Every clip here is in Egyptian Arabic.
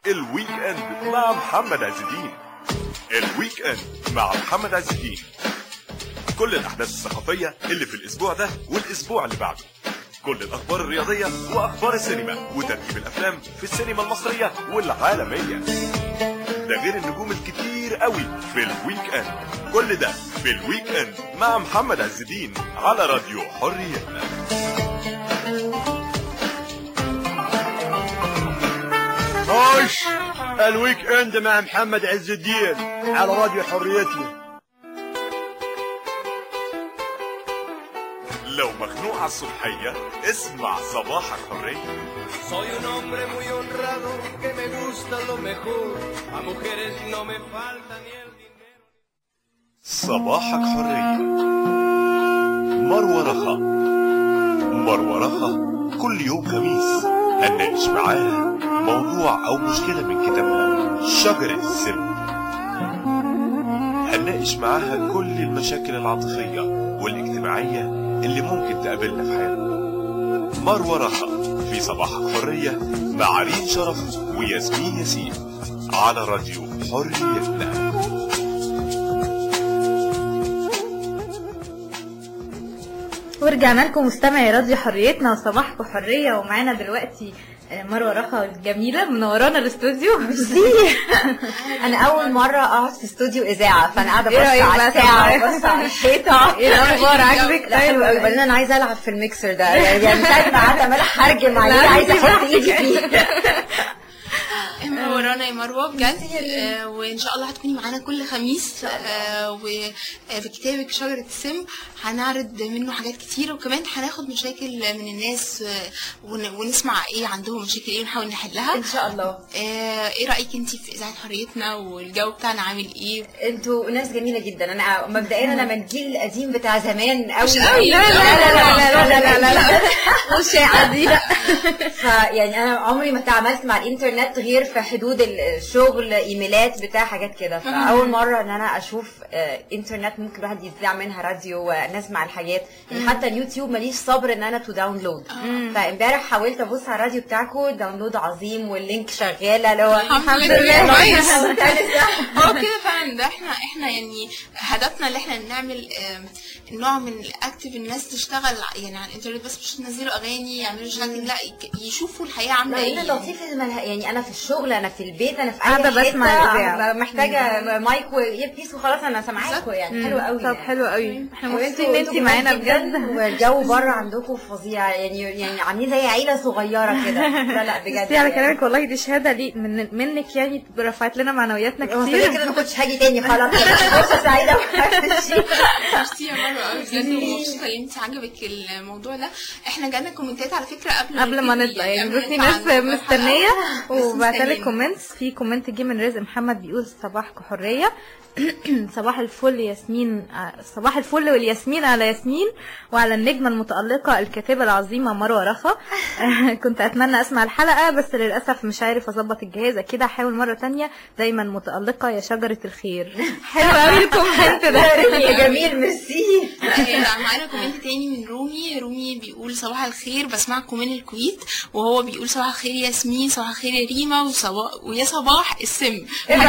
الويك اند مع محمد عز الدين الويك اند مع محمد عز الدين كل الاحداث الثقافيه اللي في الاسبوع ده والاسبوع اللي بعده كل الاخبار الرياضيه واخبار السينما وترتيب الافلام في السينما المصريه والعالميه ده غير النجوم الكتير قوي في الويك اند كل ده في الويك اند مع محمد عز الدين على راديو حريتنا خش الويك اند مع محمد عز الدين على راديو حريتنا لو مخنوق على الصبحيه اسمع صباحك حريه Soy un hombre muy honrado que me gusta lo mejor. A mujeres no me falta ni el dinero. صباحك حرية مروة رخا مروة رخا كل يوم خميس هنناقش معاها موضوع أو مشكلة من كتابها شجرة السم هنناقش معاها كل المشاكل العاطفية والاجتماعية اللي ممكن تقابلنا في حياتنا مروة رخا في صباحك حرية مع ريم شرف وياسمين ياسين على راديو حريتنا ورجعنا لكم مستمعي راديو حريتنا وصباحكم حريه ومعانا دلوقتي آه، مروه رخا الجميله منورانا الاستوديو انا اول مره اقعد في استوديو اذاعه فانا قاعده إيه بص رأيك على بقى الساعه سامعة؟ وبص على الحيطه ايه الاخبار عاجبك لا حلو قوي بعدين انا عايزه العب في الميكسر ده يعني من ساعه ما قعدت عماله احرجم عليه لا، عايزه انتي احط ايدي فيه منورانا يا مروه بجد آه، وان شاء الله هتكوني معانا كل خميس آه، وبكتابك شجره السم هنعرض منه حاجات كتير وكمان هناخد مشاكل من الناس آه، ون- ونسمع ايه عندهم مشاكل ايه ونحاول نحلها ان شاء الله آه، ايه رايك انت في اذاعه حريتنا والجو بتاعنا عامل ايه انتوا ناس جميله جدا انا مبدئيا انا من الجيل القديم بتاع زمان قوي مش قوي، لا، لا لا لا لا لا لا لا مش دي لا فيعني انا عمري ما تعاملت مع الانترنت غير في حدود الشغل ايميلات بتاع حاجات كده فاول مره ان انا اشوف آه، انترنت ممكن الواحد يذاع منها راديو ونسمع الحاجات يعني حتى اليوتيوب ماليش صبر ان انا تو داونلود فامبارح حاولت ابص على الراديو بتاعكم داونلود عظيم واللينك شغاله اللي هو الحمد لله كويس كويس هو كده فعلا ده احنا احنا يعني هدفنا اللي احنا نعمل آم، نوع من الاكتف الناس تشتغل يعني على الانترنت بس مش ينزلوا اغاني يعملوا شغل لا يك- يشوفوا الحياه عامله ايه لان لطيف الملها يعني انا في الشغل انا في البيت انا في اي قاعدة حتة بسمع الإذاعة. محتاجه مايك ويبيس وخلاص انا سامعاكم يعني حلو قوي طب حلو قوي احنا وانتوا- مبسوطين ان انت انتوا معانا جمال جداً، بجد والجو بره عندكم فظيع يعني يعني عاملين زي عيله صغيره كده لا لا بجد بصي على كلامك والله دي شهاده لي من منك يعني رفعت لنا معنوياتنا هو كده كتير كده ما كنتش هاجي تاني خلاص فرصه سعيده وهمشي ميرسي يا مروه قوي بجد ومبسوطه ان انت عجبك الموضوع ده احنا جالنا كومنتات على فكره قبل قبل ما نبتدي، نطلع يعني قبل بصي نطلع ناس عن مستنيه الحلقة، بس وبعتلك مستنيين. كومنتس في كومنت جه من رزق محمد بيقول صباحكم حريه صباح الفل ياسمين صباح الفل والياسمين على ياسمين وعلى النجمه المتالقه الكاتبه العظيمه مروه رخا كنت اتمنى اسمع الحلقه بس للاسف مش عارف اظبط الجهاز اكيد هحاول مره تانية دايما متالقه يا شجره الخير حلو قوي الكومنت ده يا جميل ميرسي لا، معانا كومنت تاني من رومي رومي بيقول صباح الخير بسمعكم من الكويت وهو بيقول صباح الخير ياسمين صباح الخير يا ريما وصباح ويا صباح السم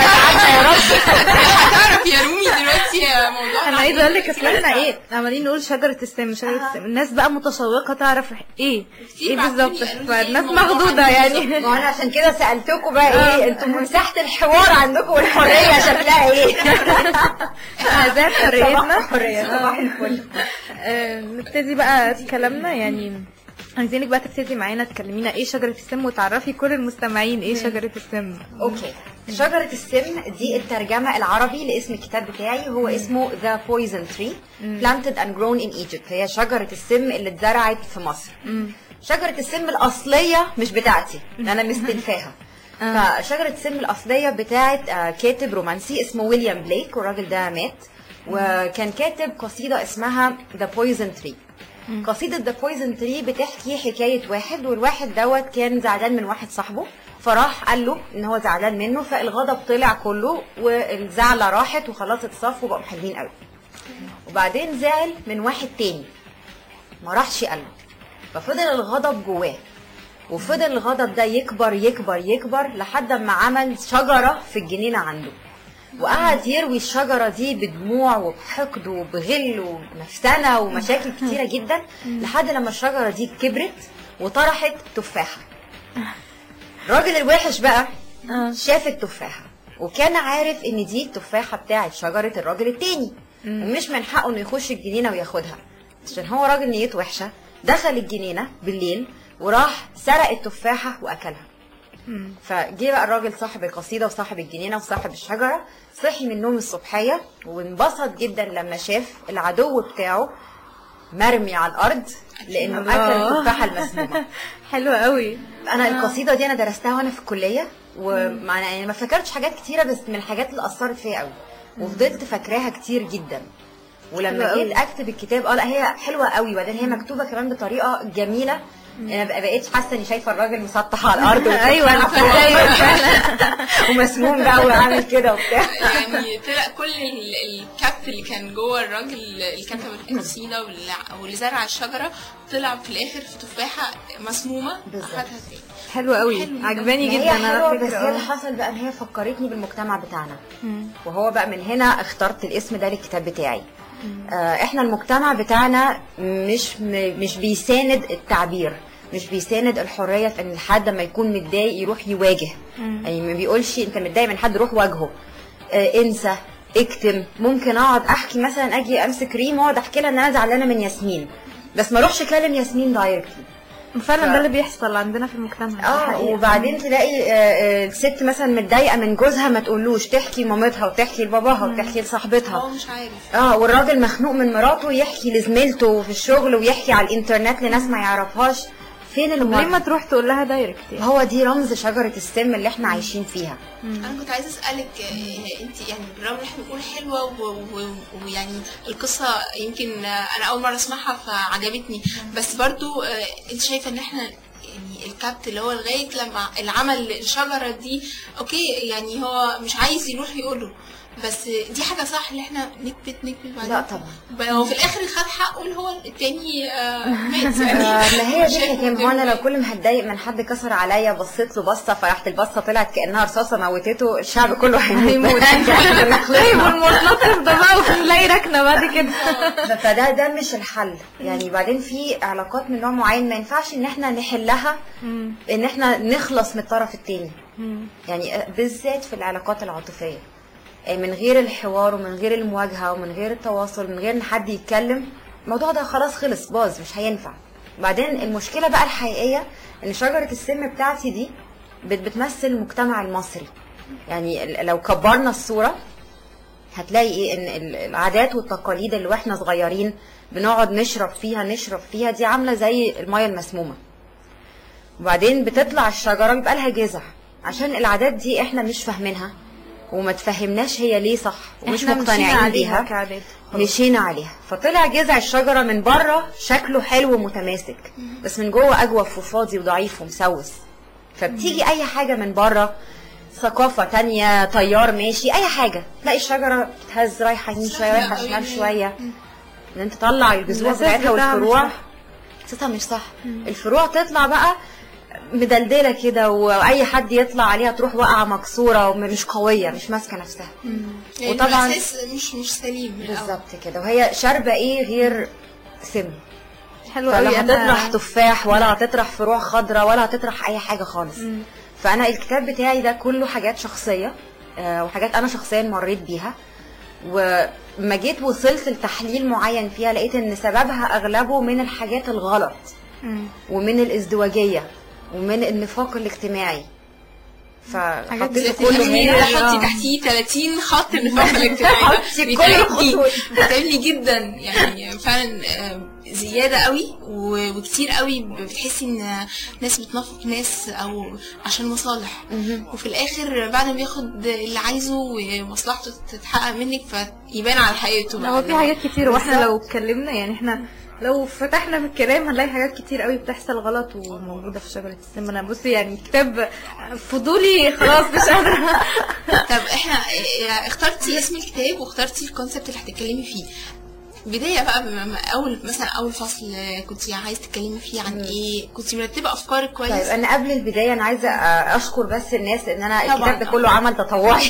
هتعرف يا رومي دلوقتي يا موضوع انا عايزه اقول لك اصل احنا ايه عمالين نقول شجره السم شجره السم الناس بقى متشوقه تعرف ايه كتير ايه بعتولي بالظبط قالوا لي فالناس الموضوع مخضوضه عندي يعني ما انا عشان كده سالتكم بقى ايه انتوا مساحه الحوار عندكم والحريه شكلها ايه احنا ذات حريتنا حريه صباح الفل آه، نبتدي بقى كلامنا يعني عايزينك بقى تبتدي معانا تكلمينا ايه شجره السم وتعرفي كل المستمعين ايه شجره السم اوكي شجرة السم دي الترجمة العربي لاسم الكتاب بتاعي هو اسمه The Poison Tree Planted and Grown in Egypt هي شجرة السم اللي اتزرعت في مصر شجرة السم الأصلية مش بتاعتي أنا مستلفاها فشجرة السم الأصلية بتاعت آه، كاتب رومانسي اسمه ويليام بليك والراجل ده مات وكان كاتب قصيدة اسمها The Poison Tree قصيدة ذا بويزن تري بتحكي حكاية واحد والواحد دوت كان زعلان من واحد صاحبه فراح قال له ان هو زعلان منه فالغضب طلع كله والزعلة راحت وخلاص اتصفوا وبقوا محبين قوي وبعدين زعل من واحد تاني ما راحش قال له ففضل الغضب جواه وفضل الغضب ده يكبر يكبر يكبر لحد ما عمل شجرة في الجنينة عنده وقعد يروي الشجرة دي بدموع وبحقد وبغل وبنفسنة ومشاكل كتيرة جدا لحد لما الشجرة دي كبرت وطرحت تفاحة الراجل الوحش بقى شاف التفاحة وكان عارف ان دي التفاحة بتاعت شجرة الراجل التاني ومش من حقه انه يخش الجنينة وياخدها عشان هو راجل نيته وحشة دخل الجنينة بالليل وراح سرق التفاحة واكلها فجه بقى الراجل صاحب القصيدة وصاحب الجنينة وصاحب الشجرة صحي من النوم الصبحية وانبسط جدا لما شاف العدو بتاعه مرمي على الأرض لأنه أكل الله. التفاحة المسمومة حلوة قوي انا القصيده دي انا درستها وانا في الكليه ومعنى يعني ما فكرتش حاجات كتيره بس من الحاجات اللي اثرت فيا قوي وفضلت فاكراها كتير جدا حلوة ولما قوي. جيت اكتب الكتاب اه لا هي حلوه قوي وبعدين هي مكتوبه كمان بطريقه جميله انا بقى بقيتش حاسه اني شايفه الراجل مسطح على الارض ايوه انا والتفاحة فاكرة ومسموم بقى وعامل كده وبتاع يعني طلع كل ال- الكف اللي كان جوه الراجل اللي كتب القصيده واللي- واللي زرع الشجره طلع في الاخر في تفاحه مسمومه بالظبط. اخدها تاني حلوة قوي حلو. عجباني ما هي جدا على حلوه بس فكرة هي اللي آه. حصل بقى ان هي فكرتني بالمجتمع بتاعنا وهو بقى من هنا اخترت الاسم ده للكتاب بتاعي آه احنا المجتمع بتاعنا مش م- مش بيساند التعبير مش بيساند الحريه في ان حد لما يكون متضايق يروح يواجه يعني ما بيقولش انت متضايق من حد روح واجهه آه انسى اكتم ممكن اقعد احكي مثلا اجي امسك ريم واقعد احكي لها ان انا زعلانه من ياسمين بس ما اروحش اكلم ياسمين دايركتلي فعلا ف- ده اللي بيحصل عندنا في المجتمع دي اه حقيقة. وبعدين تلاقي آه، آه، الست مثلا متضايقه من جوزها ما تقولوش تحكي لمامتها وتحكي لباباها وتحكي هو لصاحبتها مش عارف اه والراجل مخنوق من مراته يحكي لزميلته في الشغل ويحكي على الانترنت لناس ما يعرفهاش فين ليه ما المواجهه تروح تقول لها دايركت يعني هو دي رمز شجره السم اللي احنا عايشين فيها انا كنت عايزه اسالك آه، انت يعني بالرغم ان احنا بنقول حلوه و- و- ويعني القصه يمكن آه، انا اول مره اسمعها فعجبتني بس برضو آه، انت شايفه ان احنا يعني الكابت اللي هو لغايه لما العمل الشجره دي اوكي يعني هو مش عايز يروح يقوله بس دي حاجه صح اللي احنا نكبت نكبت بعدين لا طبعا ب- هو في الاخر خد حقه اللي هو التاني آه، مات آه، يعني ما هي دي شايف الحكايه هو انا لو قدامه كل ما هتضايق من حد كسر عليا بصيت له بصه فرحت البصه طلعت كانها رصاصه موتته الشعب كله هيموت طيب والمواصلات ده بقى ونلاقي ركنه بعد كده فده ده مش الحل يعني بعدين في علاقات من نوع معين ما ينفعش ان احنا نحلها ان احنا نخلص من الطرف التاني يعني بالذات في العلاقات العاطفيه آه، من غير الحوار ومن غير المواجهه ومن غير التواصل من غير ان حد يتكلم الموضوع ده خلاص خلص باظ مش هينفع بعدين المشكله بقى الحقيقيه ان شجره السم بتاعتي دي بت- بتمثل المجتمع المصري يعني ال- لو كبرنا الصوره هتلاقي ايه ان ال- العادات والتقاليد اللي واحنا صغيرين بنقعد نشرب فيها نشرب فيها دي عامله زي الميه المسمومه وبعدين بتطلع الشجره بيبقى لها جذع عشان العادات دي احنا مش فاهمينها وما تفهمناش هي ليه صح ومش احنا مشينا مقتنعين عليها بيها كعادات مشينا عليها فطلع جذع الشجره من بره شكله حلو ومتماسك بس من جوه اجوف وفاضي وضعيف ومسوس فبتيجي اي حاجه من بره ثقافه تانية طيار ماشي اي حاجه تلاقي الشجره بتهز رايحه يمين شويه رايحه أوي. شمال شويه ان انت تطلع الجذوع الأساس بتاعتها بتاعها مش والفروع صح. اساسها مش صح الفروع تطلع بقى مدلدله كده واي حد يطلع عليها تروح واقعه مكسوره ومش قويه مش ماسكه نفسها يعني وطبعاً- الاساس مش مش سليم من الأول. بالظبط كده وهي شاربه ايه غير سم حلو قوي فلا انا هتطرح تفاح ولا هتطرح فروع خضراء ولا هتطرح اي حاجه خالص فانا الكتاب بتاعي ده كله حاجات شخصيه آه، وحاجات انا شخصيا مريت بيها وما جيت وصلت لتحليل معين فيها لقيت ان سببها اغلبه من الحاجات الغلط مم. ومن الازدواجيه ومن النفاق الاجتماعي حاجات فحطيته زي كله تحتيه هنا حطي تحتيه 30 خط النفاق الاجتماعي حطي ده كل بيتعبني الخطوط. بيتعبني جدا يعني فعلا آه، زياده قوي و- وكتير قوي بتحسي ان ناس بتنافق ناس او عشان مصالح وفي الاخر بعد ما بياخد اللي عايزه ومصلحته تتحقق منك فيبان على حقيقته بقى هو في حاجات كتير واحنا لو اتكلمنا يعني احنا لو فتحنا في الكلام هنلاقي حاجات كتير قوي بتحصل غلط وموجوده في شجره السم انا بصي يعني كتاب فضولي خلاص مش قادره طب احنا آه، اخترتي اسم الكتاب واخترتي الكونسبت اللي هتتكلمي فيه بداية بقى بم- اول مثلا اول فصل آه، كنت عايز تتكلمي فيه عن ايه كنت مرتبة افكارك كويس طيب انا قبل البدايه انا عايزه آه، اشكر بس الناس ان انا طبعاً. الكتاب ده كله عمل تطوعي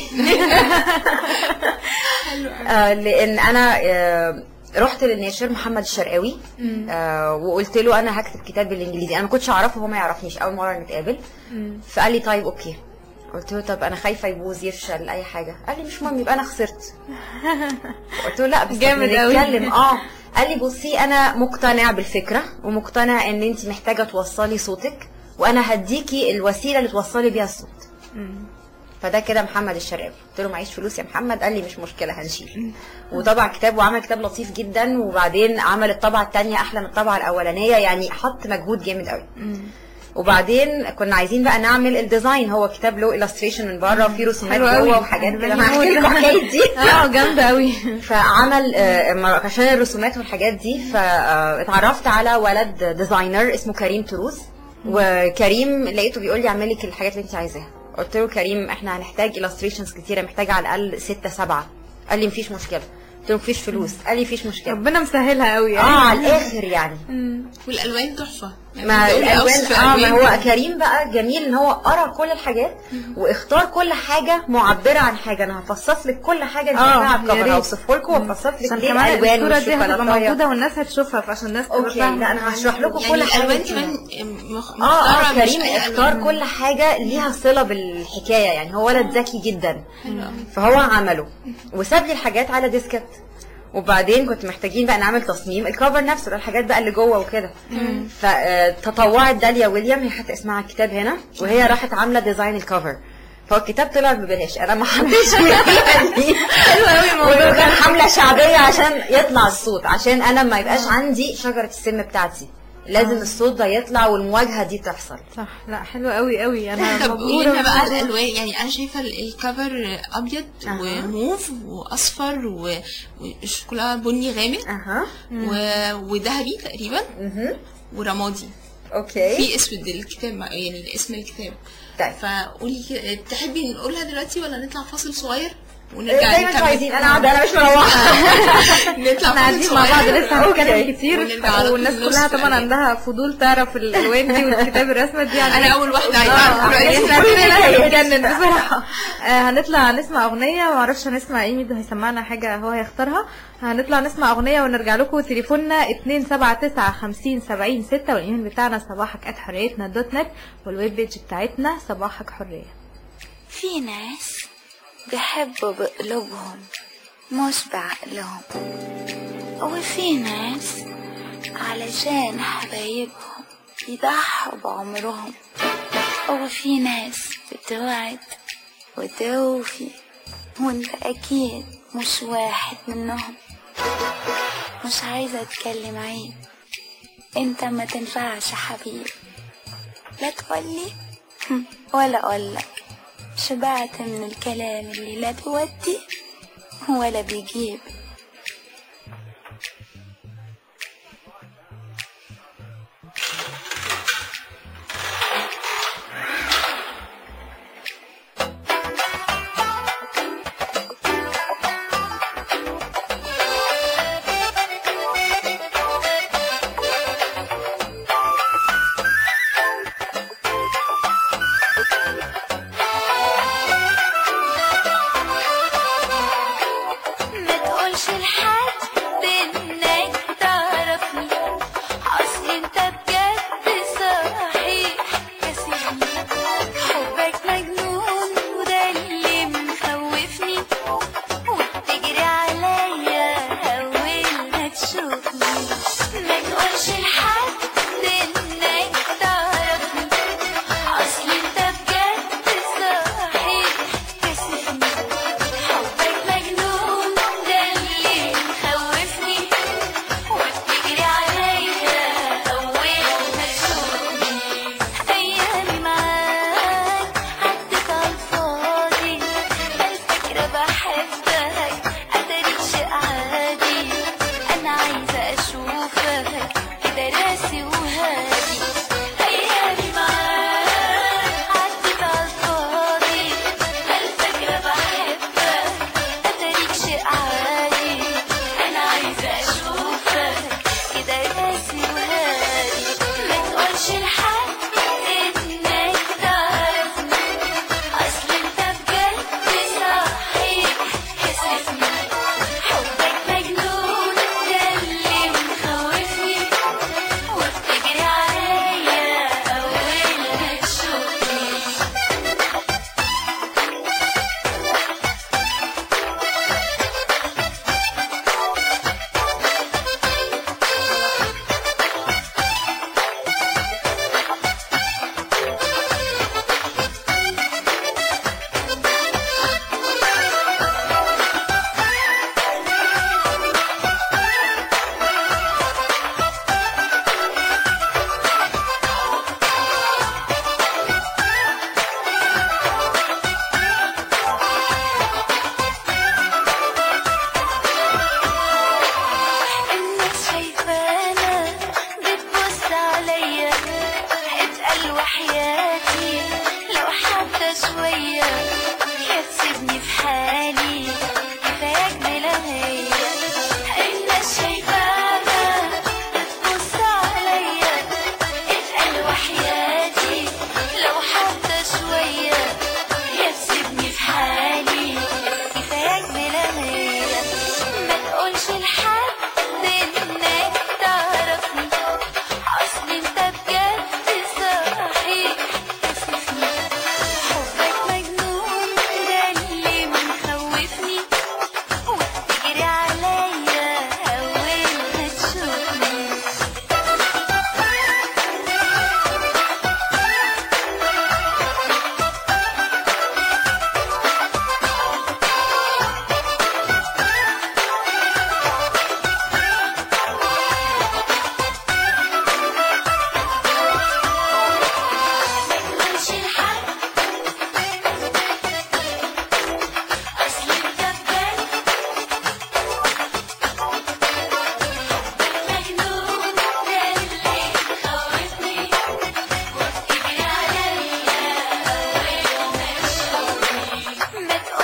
آه، لان انا آه، رحت للناشر محمد الشرقاوي آه وقلت له انا هكتب كتاب بالانجليزي انا ما كنتش اعرفه هو ما يعرفنيش اول مره نتقابل فقال لي طيب اوكي قلت له طب انا خايفه يبوظ يفشل اي حاجه قال لي مش مهم يبقى انا خسرت قلت له لا بس جامد إحنا أوي. نتكلم اه قال لي بصي انا مقتنع بالفكره ومقتنع ان انت محتاجه توصلي صوتك وانا هديكي الوسيله اللي توصلي بيها الصوت فده كده محمد الشرقاوي قلت له معيش فلوس يا محمد قال لي مش مشكله هنشيل وطبع كتاب وعمل كتاب لطيف جدا وبعدين عمل الطبعه الثانيه احلى من الطبعه الاولانيه يعني حط مجهود جامد قوي وبعدين كنا عايزين بقى نعمل الديزاين هو كتاب له illustration من بره وفيه رسومات حلو قوي. جوه وحاجات كده انا هحكي لكم الحكايه دي اه جامده قوي فعمل آه، مر- عشان الرسومات والحاجات دي فاتعرفت على ولد ديزاينر اسمه كريم تروس وكريم لقيته بيقول لي اعمل لك الحاجات اللي انت عايزاها قلت له كريم احنا هنحتاج illustrations كتيره محتاجه على الاقل ستة سبعة قال لي مفيش مشكله قلت له مفيش فلوس قال لي مفيش مشكله ربنا مسهلها قوي اه على الاخر يعني والالوان تحفة يعني مع بيقول لي الالوان أوصف اه ما الألوان. هو كريم بقى جميل ان هو قرا كل الحاجات واختار كل حاجه معبره عن حاجه انا هفصص لك كل حاجه انت اه، شايفاها على يا الكفر ريت. اوصفه لكم وافصص لك عشان ليه كمان الالوان الصوره دي هتبقى والشوكولاتايه موجوده والناس هتشوفها فعشان الناس تبقى اوكي فاهمة. لا انا هشرح لكم يعني كل حاجه الالوان فيها. كمان مخ- اه اه مختارة مش كريم أي اختار ألوان. كل حاجه ليها صله بالحكايه يعني هو ولد ذكي جدا حلو أوي. فهو عمله وساب لي الحاجات على ديسكت وبعدين كنت محتاجين بقى نعمل تصميم الكفر نفسه ده الحاجات بقى اللي جوه وكده فتطوعت داليا ويليام هي حتى اسمها على الكتاب هنا وهي راحت عامله ديزاين الكفر فهو الكتاب طلع ببلاش انا ما حطيتش حلو قوي الموضوع كان حمله شعبيه عشان يطلع الصوت عشان انا ما يبقاش عندي شجره السم بتاعتي لازم الصوت ده يطلع والمواجهه دي تحصل صح لا حلو قوي قوي انا طب قولي مبهوره لنا بقى بالموضوع. الالوان يعني انا شايفه ال- الكفر ابيض أها. وموف واصفر و- وشوكولا بني غامق اها و- وذهبي تقريبا مهم. ورمادي اوكي في اسود الكتاب مع- يعني اسم الكتاب طيب فقولي كده تحبي نقولها دلوقتي ولا نطلع فاصل صغير ونرجع زي ما انتوا نكمل؟ عايزين انا قاعده انا مش مروحه نطلع احنا قاعدين فاصل مع بعض صغير. لسه هنتكلم أوكي. كتير ونرجع على طول والناس نفس كلها طبعا الألوان. عندها فضول تعرف الالوان دي والكتاب الرسمه دي يعني انا اول واحده عايزه اه اعرف دلوقتي. احنا كلنا هنتجنن بصراحه آه، هنطلع نسمع اغنيه ما اعرفش هنسمع ايه مين هيسمعنا حاجه هو هيختارها هنطلع نسمع اغنيه ونرجع لكم تليفوننا 279 50 70 6 والايميل بتاعنا صباحك ات حريتنا دوت نت والويب بيج بتاعتنا صباحك حريه في ناس بيحبوا بقلوبهم مش بعقلهم وفي ناس علشان حبايبهم يضحوا بعمرهم وفي ناس بتوعد وتوفي وانت اكيد مش واحد منهم مش عايزة اتكلم عيب انت ما تنفعش حبيب لا تقولي هم، ولا اقولك شبعت من الكلام اللي لا بيودي ولا بيجيب ما تقولش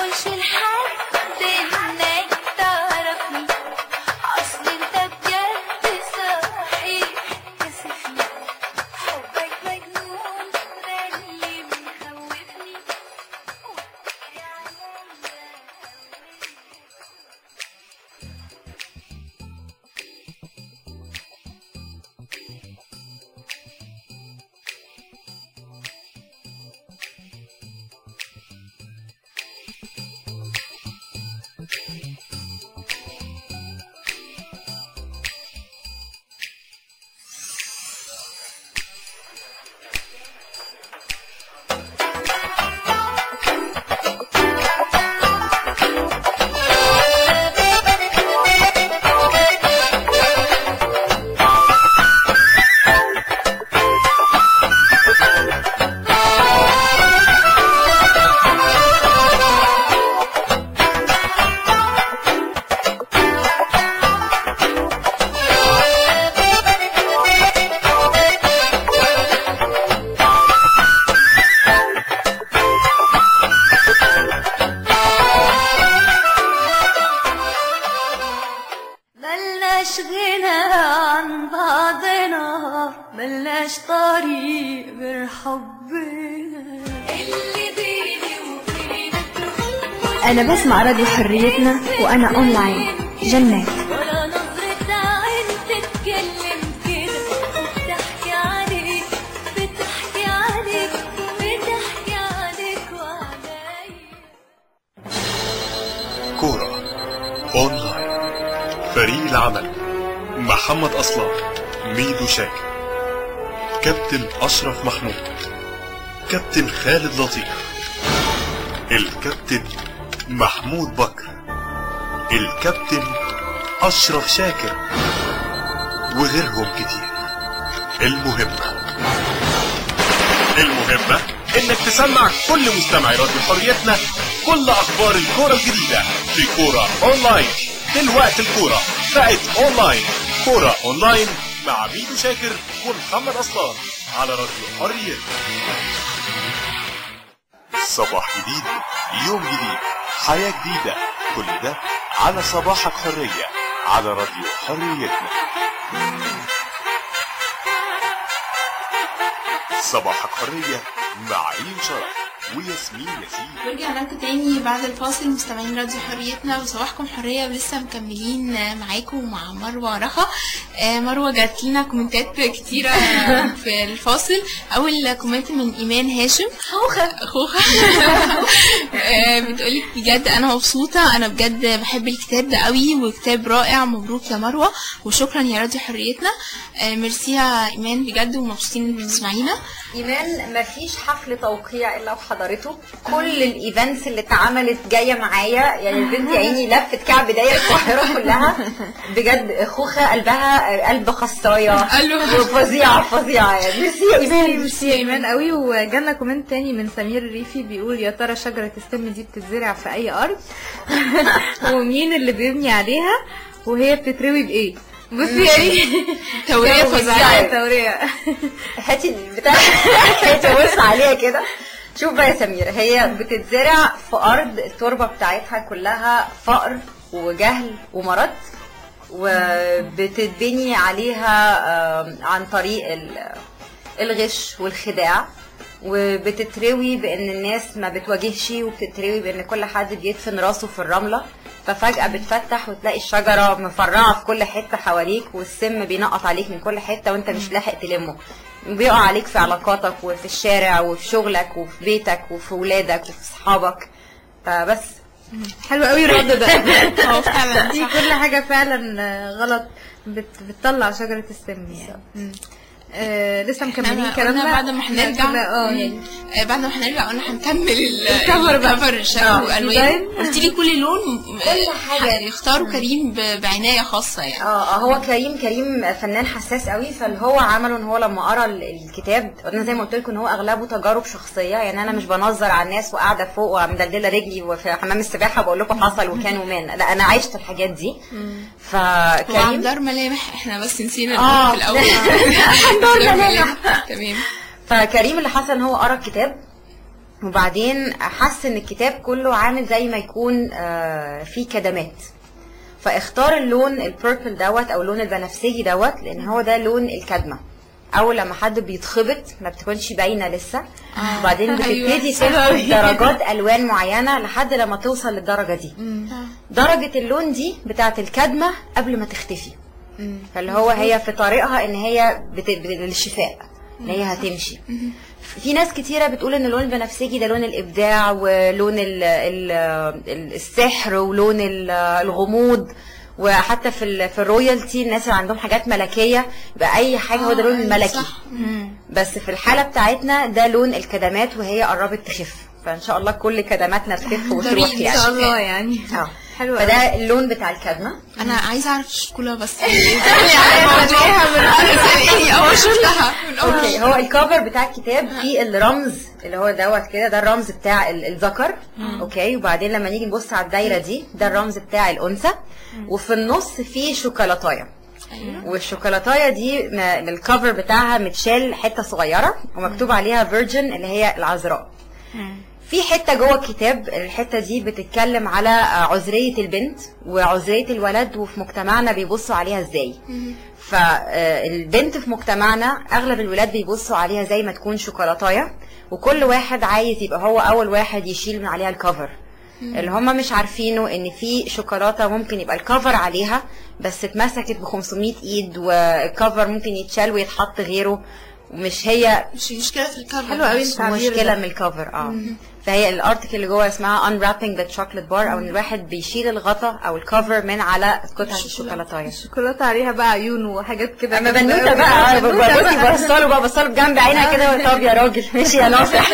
مش الحد انك تعرفني اصل انت بجد صحيح كسفني حبك مجنون ده اللي مخوفني وفكري عليا ملناش غنى عن بعضنا ملناش طريق غير حبنا اللي بيني وبينك انا بسمع راديو حريتنا وانا اونلاين جنات ولا نظرة عين تتكلم كده وبتحكي عليك بتحكي عليك بتحكي عليك وعليا كورة أونلاين فريق العمل محمد أصلان ميدو شاكر كابتن أشرف محمود كابتن خالد لطيف الكابتن محمود بكر الكابتن أشرف شاكر وغيرهم كتير المهمة المهمة انك تسمع كل مستمعي راديو حريتنا كل اخبار الكورة الجديدة في كورة اونلاين دلوقتي الكورة بقت اونلاين كورة اونلاين مع ميدو شاكر ومحمد اصلان على راديو حرية صباح جديد يوم جديد حياة جديدة كل ده على صباحك حرية على راديو حريتنا صباحك حرية مع عين شرف وياسمين ياسين ورجعنا لكم تاني بعد الفاصل مستمعين راديو حريتنا وصباحكم حرية ولسه مكملين معاكم مع مروة رخا آه، مروة جات لنا كومنتات كتيرة في الفاصل أول كومنت من إيمان هاشم خوخة خوخة آه، بتقولك بجد أنا مبسوطة أنا بجد بحب الكتاب ده قوي وكتاب رائع مبروك يا مروة وشكرا يا راديو حريتنا آه، ميرسي يا إيمان بجد ومبسوطين إنك بتسمعينا ايمان مفيش حفل توقيع الا وحضرته كل الايفنتس اللي اتعملت جايه معايا يعني البنت يا عيني لفت كعب داير القاهره كلها بجد خوخه قلبها قلب خصايه قلبه فظيعه فظيعه يعني ميرسي يا ايمان ميرسي يا ايمان قوي وجالنا كومنت تاني من سمير الريفي بيقول يا ترى شجره السم دي بتتزرع في اي ارض ومين اللي بيبني عليها وهي بتتروي بايه بصي يعني تورية فظيعة توريه هاتي البتاع هاتي بص عليها كده شوف بقى يا سمير هي بتتزرع في ارض التربه بتاعتها كلها فقر وجهل ومرض وبتتبني عليها آم، عن طريق ال- الغش والخداع وبتتروي بان الناس ما بتواجهش وبتتروي بان كل حد بيدفن راسه في الرمله ففجأة بتفتح وتلاقي الشجرة مفرعة في كل حتة حواليك والسم بينقط عليك من كل حتة وانت مش لاحق تلمه بيقع عليك في علاقاتك وفي الشارع وفي شغلك وفي بيتك وفي ولادك وفي صحابك فبس حلو قوي الرد ده اه فعلا دي كل حاجه فعلا آه، غلط بت بتطلع شجره السم يعني مم. آه لسه مكملين احنا كلامنا قلنا بعد ما هنرجع اه مم. يعني آه، بعد ما هنرجع قلنا هنكمل ال- الكفر بقى. الكفر الشكل اه، والوان ديزاين. قلت لي كل لون كل حاجة. يختاروا كريم ب- بعنايه خاصه يعني اه آه، هو كريم كريم فنان حساس قوي فاللي هو عمله ان هو لما قرا ال- الكتاب انا زي ما قلت لكم ان هو اغلبه تجارب شخصيه يعني انا مش بنظر على الناس وقاعده فوق ومدلدله رجلي وفي حمام السباحه بقول لكم حصل وكان ومان لا انا عشت الحاجات دي فكريم وعندار ملامح احنا بس نسينا اه نقول في الاول عندار ملامح تمام فكريم اللي حصل ان هو قرا الكتاب وبعدين حس ان الكتاب كله عامل زي ما يكون آه، فيه كدمات فاختار اللون البيربل دوت او اللون البنفسجي دوت لان هو ده لون الكدمه اول لما حد بيتخبط ما بتكونش باينه لسه وبعدين أيوة. بتبتدي تاخد درجات الوان معينه لحد لما توصل للدرجه دي درجه اللون دي بتاعه الكدمه قبل ما تختفي فاللي هو هي في طريقها ان هي بت... بت... للشفاء ان هي هتمشي في ناس كتيرة بتقول ان اللون البنفسجي ده لون الابداع ولون ال ال ال السحر ولون ال- الغموض وحتى في ال في الرويالتي الناس اللي عندهم حاجات ملكيه يبقى اي حاجه هو ده لون أيوة، الملكي صح. بس في الحاله بتاعتنا ده لون الكدمات وهي قربت تخف فان شاء الله كل كدماتنا تخف وتروح طريق إن يعني شاء ان شاء الله يعني اه حلو أوي. فده اللون بتاع الكدمه انا عايزه اعرف الشوكولا بس يعني اول شفتها من اول اوكي هو الكفر بتاع الكتاب فيه الرمز اللي هو دوت كده ده الرمز بتاع ال- الذكر اوكي وبعدين لما نيجي نبص على الدايره دي ده الرمز بتاع الانثى وفي النص فيه شوكولاتايه والشوكولاتايه دي ما- من الكفر بتاعها متشال حته صغيره ومكتوب عليها فيرجن اللي هي العذراء في حته جوه الكتاب الحته دي بتتكلم على عذريه البنت وعذريه الولد وفي مجتمعنا بيبصوا عليها ازاي فالبنت في مجتمعنا اغلب الولاد بيبصوا عليها زي ما تكون شوكولاتايه وكل واحد عايز يبقى هو اول واحد يشيل من عليها الكفر اللي هم مش عارفينه ان في شوكولاته ممكن يبقى الكفر عليها بس اتمسكت ب 500 ايد والكفر ممكن يتشال ويتحط غيره ومش هي مش مشكله في الكفر حلو قوي بس. التعبير مشكله ده. من الكفر اه فهي الارتكل اللي جوه اسمها unwrapping the chocolate bar او ان الواحد بيشيل الغطا او الكفر من على قطعه الشوكولاتايه الشوكولاته عليها بقى عيون وحاجات كده اما جامدة بنوته أوي. بقى بنوتة بصي بقى. بصله بقى بصله بجنب عينها كده طب يا راجل ماشي يا ناصح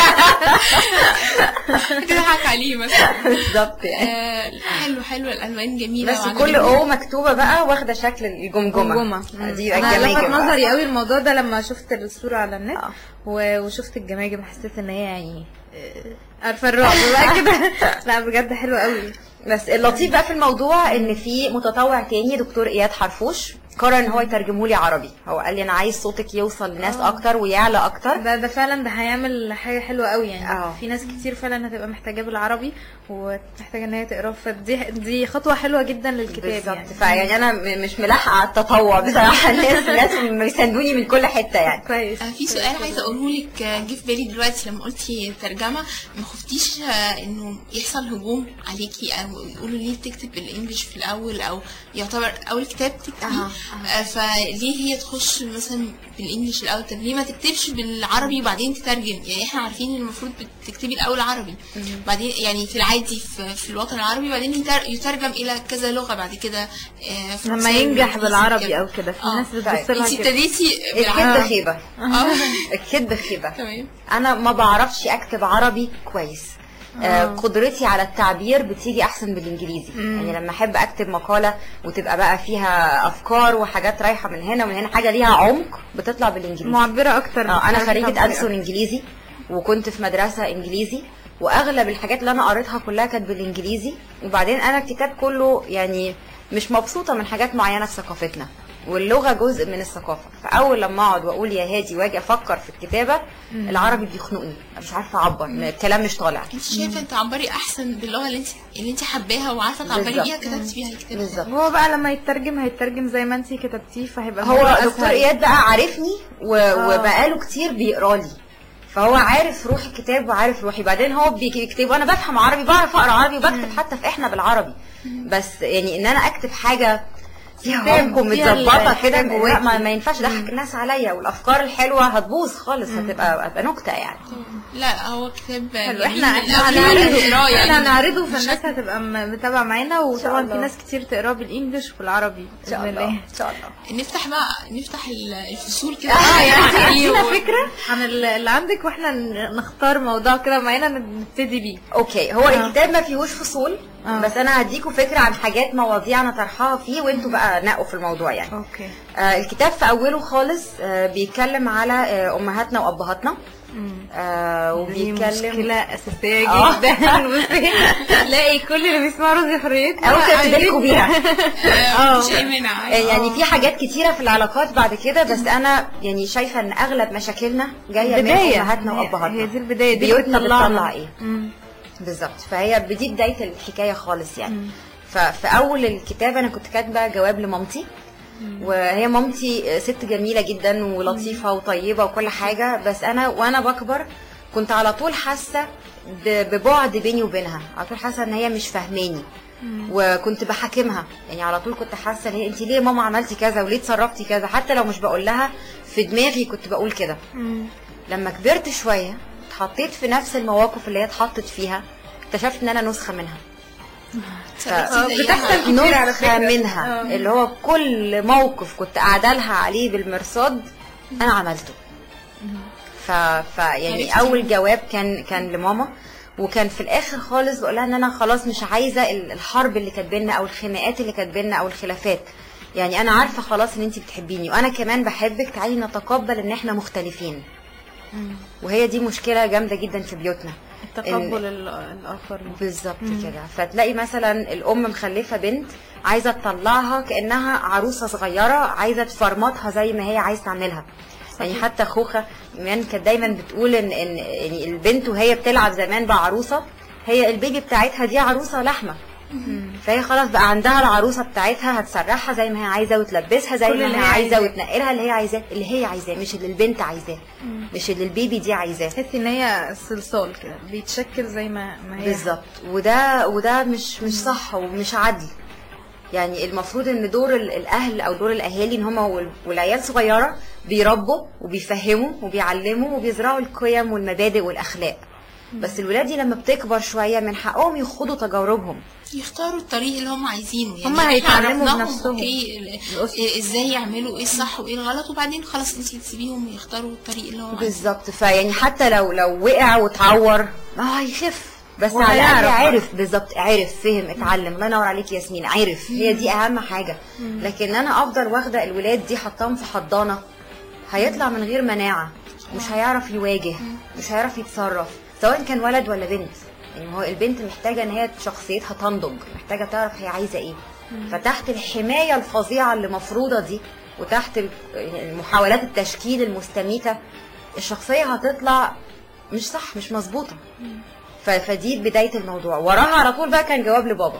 بتضحك عليه مثلا بالظبط يعني آه، حلو حلو الالوان جميله بس وعجبتني. كل او مكتوبه بقى واخده شكل الجمجمه جمجمة دي بقى انا لفت الجماجم بقى. نظري قوي الموضوع ده لما شفت الصورة على النت آه. و- وشفت الجماجم حسيت ان هي يعني آه، عارفة الرعب بقى كده لا بجد حلو قوي بس اللطيف بقى في الموضوع ان في متطوع تاني دكتور اياد حرفوش قرر ان هو يترجمه لي عربي هو قال لي انا عايز صوتك يوصل لناس اكتر ويعلى اكتر ده ده فعلا ده هيعمل حاجة حلوة قوي يعني آه. في ناس كتير فعلا هتبقى محتاجاه بالعربي ومحتاجة ان هي تقراه فدي دي خطوة حلوة جدا للكتاب بالظبط يعني فيعني انا م- مش ملاحقه على التطوع بصراحه الناس الناس بيساندوني من كل حته يعني كويس آه، في سؤال عايزه اقوله لك آه، جه في بالي دلوقتي لما قلتي ترجمه ما خفتيش آه، انه يحصل هجوم عليكي او يقولوا ليه بتكتب بالانجلش في الاول او يعتبر اول كتاب تكتبيه أها، آه، فليه هي تخش مثلا بالانجلش الاول طب ليه ما تكتبش بالعربي وبعدين تترجم يعني احنا عارفين ان المفروض بتكتبي الاول عربي بعدين يعني في العادي في, في الوطن العربي بعدين يتر- يترجم الى كذا لغه بعد كده آه، لما فرنساوي ينجح وإنجليزي بالعربي كده. او كده في آه. ناس طيب، بتبص لها انت كده ابتديتي الكذب بالعربي خيبه اه الكذب خيبه تمام انا ما بعرفش اكتب عربي كويس آه. قدرتي على التعبير بتيجي احسن بالانجليزي يعني لما احب اكتب مقاله وتبقى بقى فيها افكار وحاجات رايحه من هنا ومن هنا حاجه ليها عمق بتطلع بالانجليزي معبرة اكتر اه انا خريجه بتعبر ألسن انجليزي وكنت في مدرسه انجليزي واغلب الحاجات اللي انا قريتها كلها كانت بالانجليزي وبعدين انا الكتاب كله يعني مش مبسوطه من حاجات معينه في ثقافتنا واللغه جزء من الثقافه فاول لما اقعد واقول يا هادي واجي افكر في الكتابه العربي بيخنقني أنا مش عارفه اعبر الكلام مش طالع انت شايفه انت تعبري احسن باللغه اللي انت اللي انت حباها وعارفه تعبري بالظبط. بيها كتبتي بيها الكتاب بالظبط هو بقى لما يترجم هيترجم زي ما انتي كتبتيه فهيبقى هو الموضوع دكتور أسهل. اياد بقى عارفني و... وبقاله كتير بيقرا لي فهو عارف روح الكتاب وعارف روحي بعدين هو بيكتب وانا بفهم عربي بعرف اقرا عربي وبكتب حتى في احنا بالعربي بس يعني ان انا اكتب حاجه فيها عمق فيها ومتظبطه الحاجة كده جواكي. لا ما, ما ينفعش اضحك الناس عليا والافكار الحلوه هتبوظ خالص هتبقى هتبقى نكته يعني لا هو كتاب حلو جميل احنا من احنا قبل هنعرضه القراءة يعني. احنا هنعرضه فالناس هتبقى م- متابعه معانا وطبعا في الله. ناس كتير تقراه بالانجلش والعربي ان شاء الله ان شاء الله نفتح بقى نفتح ال- الفصول كده اه يعني إيه عندنا و- فكره عن ال- اللي عندك واحنا ن- نختار موضوع كده معينه نبتدي بيه اوكي هو الكتاب ما فيهوش فصول آه. بس انا هديكوا فكره عن حاجات مواضيع انا طرحها فيه وانتوا بقى نقوا في الموضوع يعني اوكي آه الكتاب في اوله خالص آه بيتكلم على آه امهاتنا وابهاتنا آه دي وبيتكلم مشكلة أساسية آه. جدا بصي تلاقي كل اللي بيسمعوا رز حريتنا او تبتدلكوا بيها آه، مش اي مانع آه، يعني في حاجات كتيرة في العلاقات بعد كده بس أنا يعني شايفة إن أغلب مشاكلنا جاية من بداية أمهاتنا هي- وأبهاتنا هي دي البداية دي بيوتنا بتطلعنا. بتطلع إيه مم. بالظبط فهي دي بداية الحكاية خالص يعني ففي أول الكتاب أنا كنت كاتبة جواب لمامتي وهي مامتي ست جميلة جدا ولطيفة وطيبة وكل حاجة بس أنا وأنا بكبر كنت على طول حاسة ب- ببعد بيني وبينها على طول حاسة إن هي مش فاهماني وكنت بحاكمها يعني على طول كنت حاسه ان هي انت ليه يا ماما عملتي كذا وليه اتصرفتي كذا حتى لو مش بقول لها في دماغي كنت بقول كده لما كبرت شويه اتحطيت في نفس المواقف اللي هي اتحطت فيها اكتشفت ان انا نسخه منها آه، بتحصل كتير على نسخه فكرة. منها اللي هو كل موقف كنت قاعده لها عليه بالمرصاد انا عملته ف... ف يعني عرفتي. اول جواب كان كان لماما وكان في الاخر خالص بقول لها ان انا خلاص مش عايزه ال- الحرب اللي كانت بينا او الخناقات اللي كانت بينا او الخلافات يعني انا عارفه خلاص ان انت بتحبيني وانا كمان بحبك تعالي نتقبل ان احنا مختلفين وهي دي مشكله جامده جدا في بيوتنا تقبل ال- الآخر بالظبط كده فتلاقي مثلا الام مخلفه بنت عايزه تطلعها كانها عروسه صغيره عايزه تفرمطها زي ما هي عايزه تعملها يعني حتى خوخه كمان كانت دايما بتقول ان ان يعني البنت وهي بتلعب زمان بعروسه هي البيبي بتاعتها دي عروسه لحمه فهي خلاص بقى عندها العروسه بتاعتها هتسرحها زي ما هي عايزه وتلبسها زي كل ما اللي هي هي عايزه عايزاه. وتنقلها اللي هي عايزاه اللي هي عايزاه مش اللي البنت عايزاه مش اللي البيبي دي عايزاه تحسي ان هي صلصال كده بيتشكل زي ما ما هي بالظبط وده وده مش مش صح ومش عدل يعني المفروض ان دور ال- الاهل او دور الاهالي ان هم وال- والعيال صغيره بيربوا وبيفهموا وبيعلموا وبيزرعوا القيم والمبادئ والاخلاق بس الولاد دي لما بتكبر شويه من حقهم يخوضوا تجاربهم يختاروا الطريق اللي هم عايزينه يعني هم إحنا هيتعلموا عرفناهم بنفسهم. اوكي ال- إيه- ازاي يعملوا ايه الصح وايه الغلط وبعدين خلاص انت تسيبيهم يختاروا الطريق اللي هو عايزه بالظبط فيعني حتى لو لو وقع واتعور ما هو هيخف بس على وهيعرف. الاقل عرف بالظبط عرف فهم اتعلم الله ينور عليك يا ياسمين عرف هي دي اهم حاجه لكن انا افضل واخده الولاد دي حطاهم في حضانه هيطلع من غير مناعه مش هيعرف يواجه مش هيعرف يتصرف سواء كان ولد ولا بنت يعني هو البنت محتاجه ان هي شخصيتها تنضج محتاجه تعرف هي عايزه ايه فتحت الحمايه الفظيعه اللي مفروضه دي وتحت ال- يعني محاولات التشكيل المستميته الشخصيه هتطلع مش صح مش مظبوطه ف- فدي بدايه الموضوع وراها على طول بقى كان جواب لبابا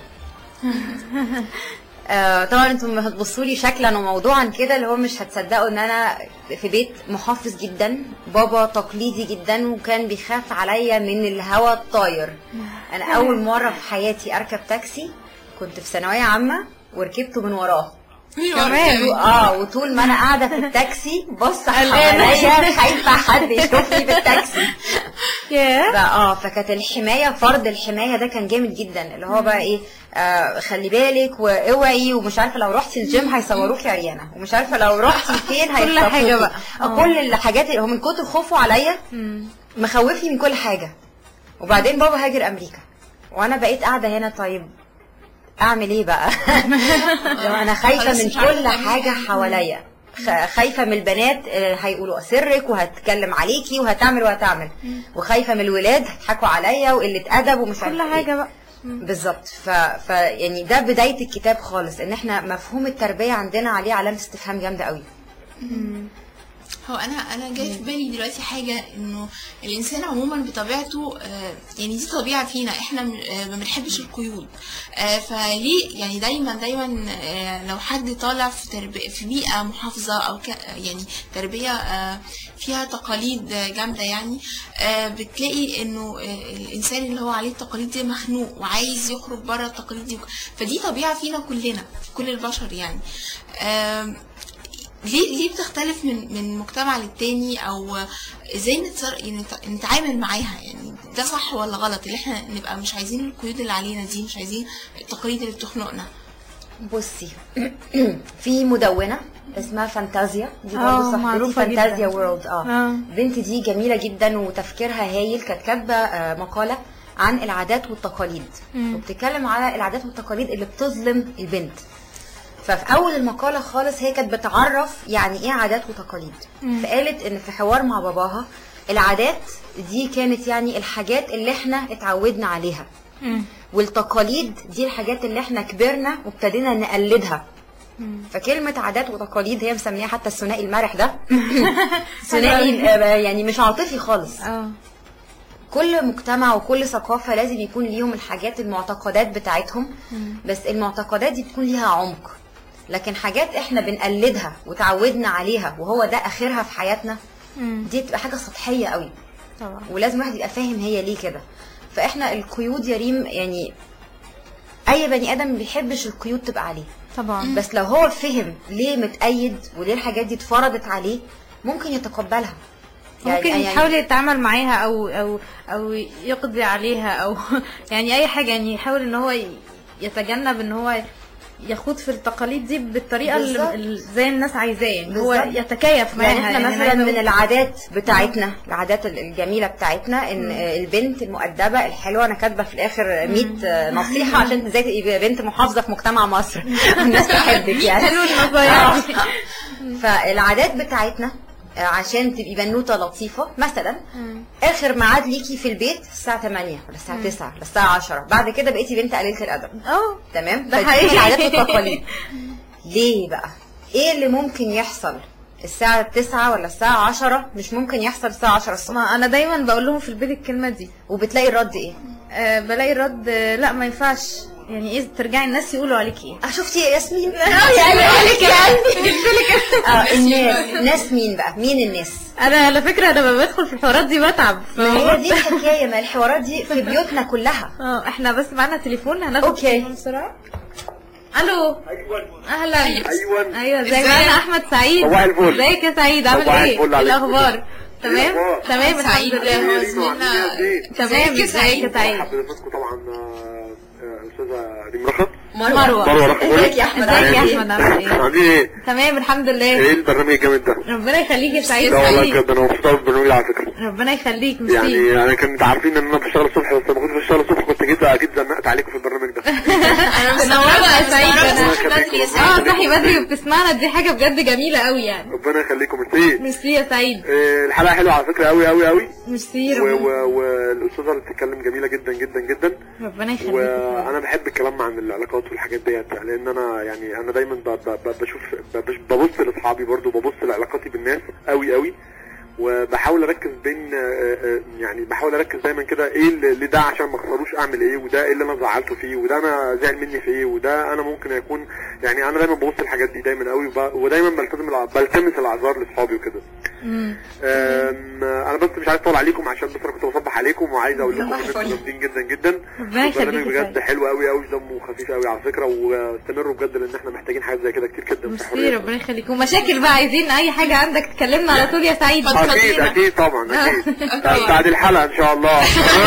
آه طبعا انتم هتبصوا لي شكلا وموضوعا كده اللي هو مش هتصدقوا ان انا في بيت محافظ جدا بابا تقليدي جدا وكان بيخاف عليا من الهوا الطاير انا اول مره في حياتي اركب تاكسي كنت في ثانويه عامه وركبته من وراه كمان اه وطول ما انا قاعده في التاكسي بص حواليا خايفه حد يشوفني في التاكسي ياه ف- اه فكانت الحمايه فرض الحمايه ده كان جامد جدا اللي هو بقى ايه آه خلي بالك واوعي ومش عارفه لو رحتي الجيم هيصوروكي عريانه ومش عارفه لو رحتي فين كل هيخطفوكي. حاجة بقى. آه، كل الحاجات اللي هو من كتر خوفه عليا مخوفني من كل حاجه وبعدين بابا هاجر امريكا وانا بقيت قاعده هنا طيب اعمل ايه بقى لو انا خايفه خلاص من مش عارفة كل تعملي حاجه إيه. حواليا خ- خايفه من البنات آه، هيقولوا اسرك وهتكلم عليكي وهتعمل وهتعمل وخايفه من الولاد هيضحكوا عليا وقله ادب ومش كل عارفة حاجة إيه. بقى بالظبط ف... ف يعني ده بدايه الكتاب خالص ان احنا مفهوم التربيه عندنا عليه علامه استفهام جامده قوي هو انا انا جاي في بالي دلوقتي حاجه انه الانسان عموما بطبيعته آه، يعني دي طبيعه فينا احنا م- آه، ما بنحبش القيود آه، فليه يعني دايما دايما آه، لو حد طالع في تربيه في بيئه محافظه او ك يعني تربيه آه، فيها تقاليد آه، جامده يعني آه، بتلاقي انه آه، الانسان اللي هو عليه التقاليد دي مخنوق وعايز يخرج بره التقاليد دي فدي طبيعه فينا كلنا كل البشر يعني آم، ليه ليه بتختلف من من مجتمع للتاني او ازاي نتصر... يعني نت- نتعامل معاها يعني ده صح ولا غلط اللي احنا نبقى مش عايزين القيود اللي علينا دي مش عايزين التقاليد اللي بتخنقنا بصي في مدونه اسمها فانتازيا دي آه، برضه صاحبتي معروفة فانتازيا جداً. وورلد اه آه. البنت دي جميله جدا وتفكيرها هايل كانت كاتبه آه، مقاله عن العادات والتقاليد وبتتكلم على العادات والتقاليد اللي بتظلم البنت ففي اول المقاله خالص هي كانت بتعرف يعني ايه عادات وتقاليد فقالت ان في حوار مع باباها العادات دي كانت يعني الحاجات اللي احنا اتعودنا عليها والتقاليد دي الحاجات اللي احنا كبرنا وابتدينا نقلدها فكلمة عادات وتقاليد هي مسميها حتى الثنائي المرح ده ثنائي آه، يعني مش عاطفي خالص اه كل مجتمع وكل ثقافة لازم يكون ليهم الحاجات المعتقدات بتاعتهم بس المعتقدات دي بتكون ليها عمق لكن حاجات احنا بنقلدها وتعودنا عليها وهو ده اخرها في حياتنا دي بتبقى حاجة سطحية قوي طبعا ولازم واحد يبقى فاهم هي ليه كده فاحنا القيود يا ريم يعني اي بني ادم ما بيحبش القيود تبقى عليه طبعا بس لو هو فهم ليه متأيد وليه الحاجات دي اتفرضت عليه ممكن يتقبلها ممكن يحاول يتعامل معاها او او او يقضي عليها او يعني اي حاجه يعني يحاول ان هو ي- يتجنب ان هو يخوض في التقاليد دي بالطريقه اللي بالظبط. اللي زي الناس عايزاه يعني هو بالظبط. يتكيف معاها يعني احنا يعني مثلا أنا من عايزة- العادات بتاعتنا العادات ال- الجميله بتاعتنا ان البنت المؤدبه الحلوه انا كاتبه في الاخر 100 نصيحه عشان ازاي تبقي بنت محافظه في مجتمع مصر الناس تحبك يعني حلو النصايح دي. فالعادات بتاعتنا آه، عشان تبقي بنوته لطيفه مثلا اخر ميعاد ليكي في البيت الساعه 8 ولا الساعه 9 ولا الساعه 10 بعد كده بقيتي بنت قليله الادب اه تمام ده فدي حقيقي. العادات والتقاليد ليه بقى ايه اللي ممكن يحصل الساعة 9 ولا الساعة 10 مش ممكن يحصل الساعة 10 الصبح ما انا دايما بقول لهم في البيت الكلمه دي وبتلاقي الرد ايه أه بلاقي الرد آه، لا ما ينفعش يعني ايه ترجعي الناس يقولوا عليكي ايه اه شفتي يا ياسمين يعني قالك يعني اه الناس ناس مين بقى مين الناس انا على فكره انا لما بدخل في الحوارات دي بتعب ما هي دي الحكاية ما الحوارات دي في بيوتنا كلها اه احنا بس معانا تليفون هناخد أوكي. تليفون بسرعه الو اهلا ايوه ايوه ازيك معانا احمد سعيد صباح الفل. ازيك يا سعيد عامل صباح ايه الفل ايه عليك. الاخبار تمام الأخبار؟ تمام الحمد سعيد لله هو ريم زميلنا وعاملين إيه؟ تمام ازيك يا ازيك يا سعيد مرحبا بنفسكم طبعا آه، آه، استاذه ريم رخص مروه مروه رخص ازيك يا احمد ازيك يا عامل ايه احمد عامل ايه عاملين ايه؟ تمام الحمد ايه لله البرنامج الجامد ده؟ ربنا يخليك يا سعيد لا والله سعيد. بجد انا مبسوط أوي بالبرنامج ده على فكره ربنا يخليك ميرسي يعني انا كنت عارفين ان انا بشتغل الصبح بس لما كنت بشتغل الصبح كنت جيت اكيد زنقت عليكم في البرنامج ده انا منورة يا سعيد ربنا انا يخليكم اه صحي بدري وبتسمعنا دي حاجه بجد جميله قوي يعني ربنا يخليكم ميرسي ميرسي يا سعيد آه، الحلقه حلوه على فكره قوي قوي قوي ميرسي و- ربنا- و- والاستاذه اللي بتتكلم جميله جدا جدا جدا ربنا يخليك وانا بحب الكلام عن العلاقات والحاجات ديت لان انا يعني انا دايما ب- ب- ب- بشوف ب- ببص لاصحابي برضو ببص لعلاقاتي بالناس قوي قوي وبحاول اركز بين آه، آه، يعني بحاول اركز دايما كده ايه اللي اللي ده عشان ما اخسروش اعمل ايه وده ايه اللي انا زعلته فيه وده انا زعل مني في ايه وده انا ممكن يكون يعني انا دايما ببص الحاجات دي دايما قوي وب- ودايما بلتزم الع- بلتمس الاعذار لاصحابي وكده أم، انا بس مش عايز اطول عليكم عشان بس انا كنت بصبح عليكم وعايز اقول لكم ان انتم جامدين جدا جدا ربنا يخليك البرنامج يا بجد سعيد. حلو قوي قوي دمه خفيف قوي على فكره واستمروا بجد لان احنا محتاجين حاجات زي كده كتير جدا في ميرسي حريتنا. ربنا يخليك ومشاكل بقى عايزين اي حاجه عندك تكلمنا على طول يا سعيد اكيد اكيد طبعا اكيد بعد الحلقه ان شاء الله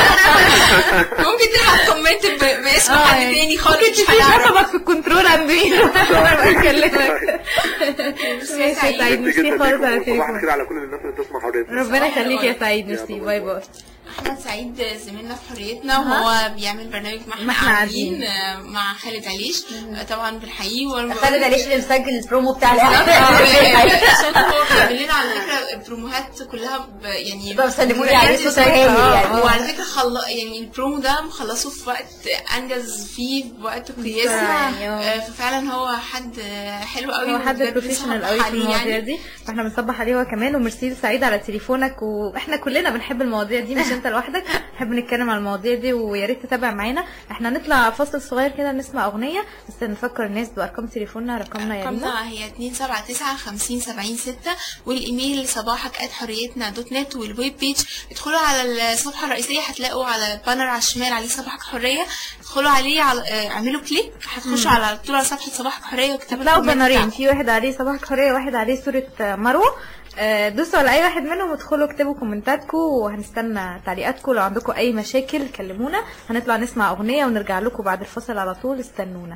ممكن تبعت كومنت ب- باسم اه حد يعني تاني خالص ممكن مش تسيب هيعرف رقمك في الكنترول عند مين بكلمك ماشي يا سعيد ميرسي ميرسي جدا خالص على ليكم وصباح التليفون الخير على كل الناس اللي بتسمع حريتنا ربنا يخليك يا سعيد ميرسي باي باي احمد سعيد زميلنا في حريتنا وهو بيعمل برنامج ما ما احنا إحنا قاعدين آه، مع خالد عليش آه، طبعا بنحييه وأنا بقول- خالد عليش اللي مسجل البرومو بتاع بالظبط. الاعلان صوت هو بيعمل لنا على فكره البروموهات كلها ب- يعني طب سلموا لي عليه صوت هايل آه، يعني. وعلى فكره خل... يعني البرومو ده مخلصه في وقت انجز فيه بوقت قياسي يعني، آه. آه، ففعلا هو حد حلو قوي هو حد وبجد بروفيشنال بنصبح قوي في عليه المواضيع يعني. دي فاحنا بنصبح عليه هو كمان وميرسي سعيد على تليفونك واحنا كلنا بنحب المواضيع دي مش انت لوحدك نحب نتكلم على المواضيع دي ويا ريت تتابع معانا احنا هنطلع فاصل صغير كده نسمع اغنيه بس نفكر الناس بارقام تليفوننا رقمنا يا ريما رقمنا هي 279 50 70 6 والايميل صباحك at حريتنا دوت نت والويب بيج ادخلوا على الصفحه الرئيسيه هتلاقوا على البانر على الشمال عليه صباحك حريه ادخلوا عليه على آه، اعملوا كليك هتخشوا على طول على صفحه صباحك حريه واكتبوا هتلاقوا الكومنت بانرين بتاعكم. في واحد عليه صباح حريه واحد عليه صوره آه، مروه آه، دوسوا على اي واحد منهم وادخلوا اكتبوا كومنتاتكم وهنستنى تعليقاتكم لو عندكم اي مشاكل كلمونا هنطلع نسمع اغنيه ونرجع لكم بعد الفصل على طول استنونا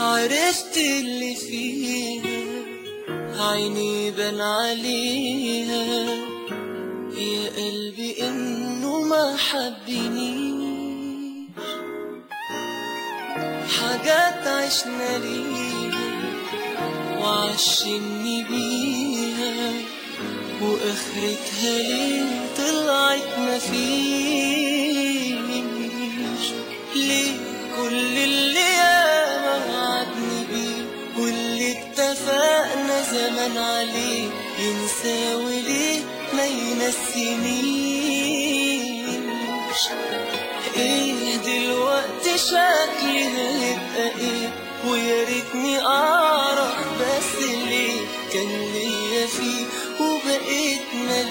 عرفت اللي فيها عيني بان عليها يا قلبي انه ما حبنيش حاجات عشنا ليها وعشمني بيها واخرتها ليه طلعت مفيش ليه كل اللي ياما وعدني بيه واللي اتفقنا زمان عليه ينسى وليه ما ينسينيش ايه دلوقتي شكلي هيبقى ايه ويا ريتني اعرف بس ليه كان ليا فيه وبقيت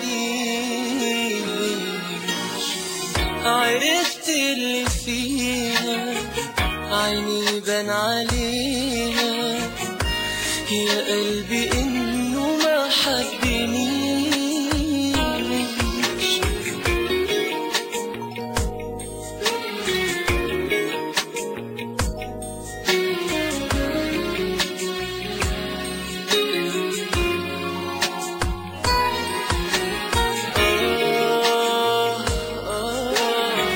مليش عرفت اللي فيها عيني بان عليها يا قلبي انه ما حبنيش آه آه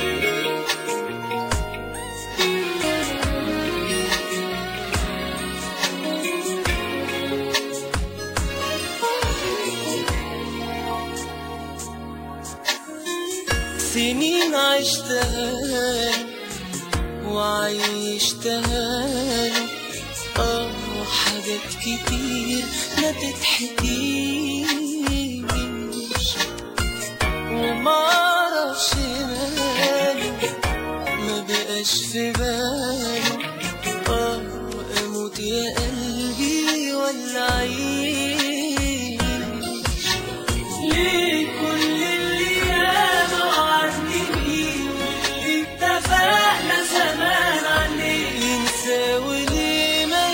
سنين عشتها وعيشتها اه حاجات كتير ما تتحكيش ومعرفش ماله ما بقاش في باله اه اموت يا قلبي ولا اعيش ليه كل اللي ياما وعدني بيه واللي اتفقنا زمان عليه ينسى وليه ما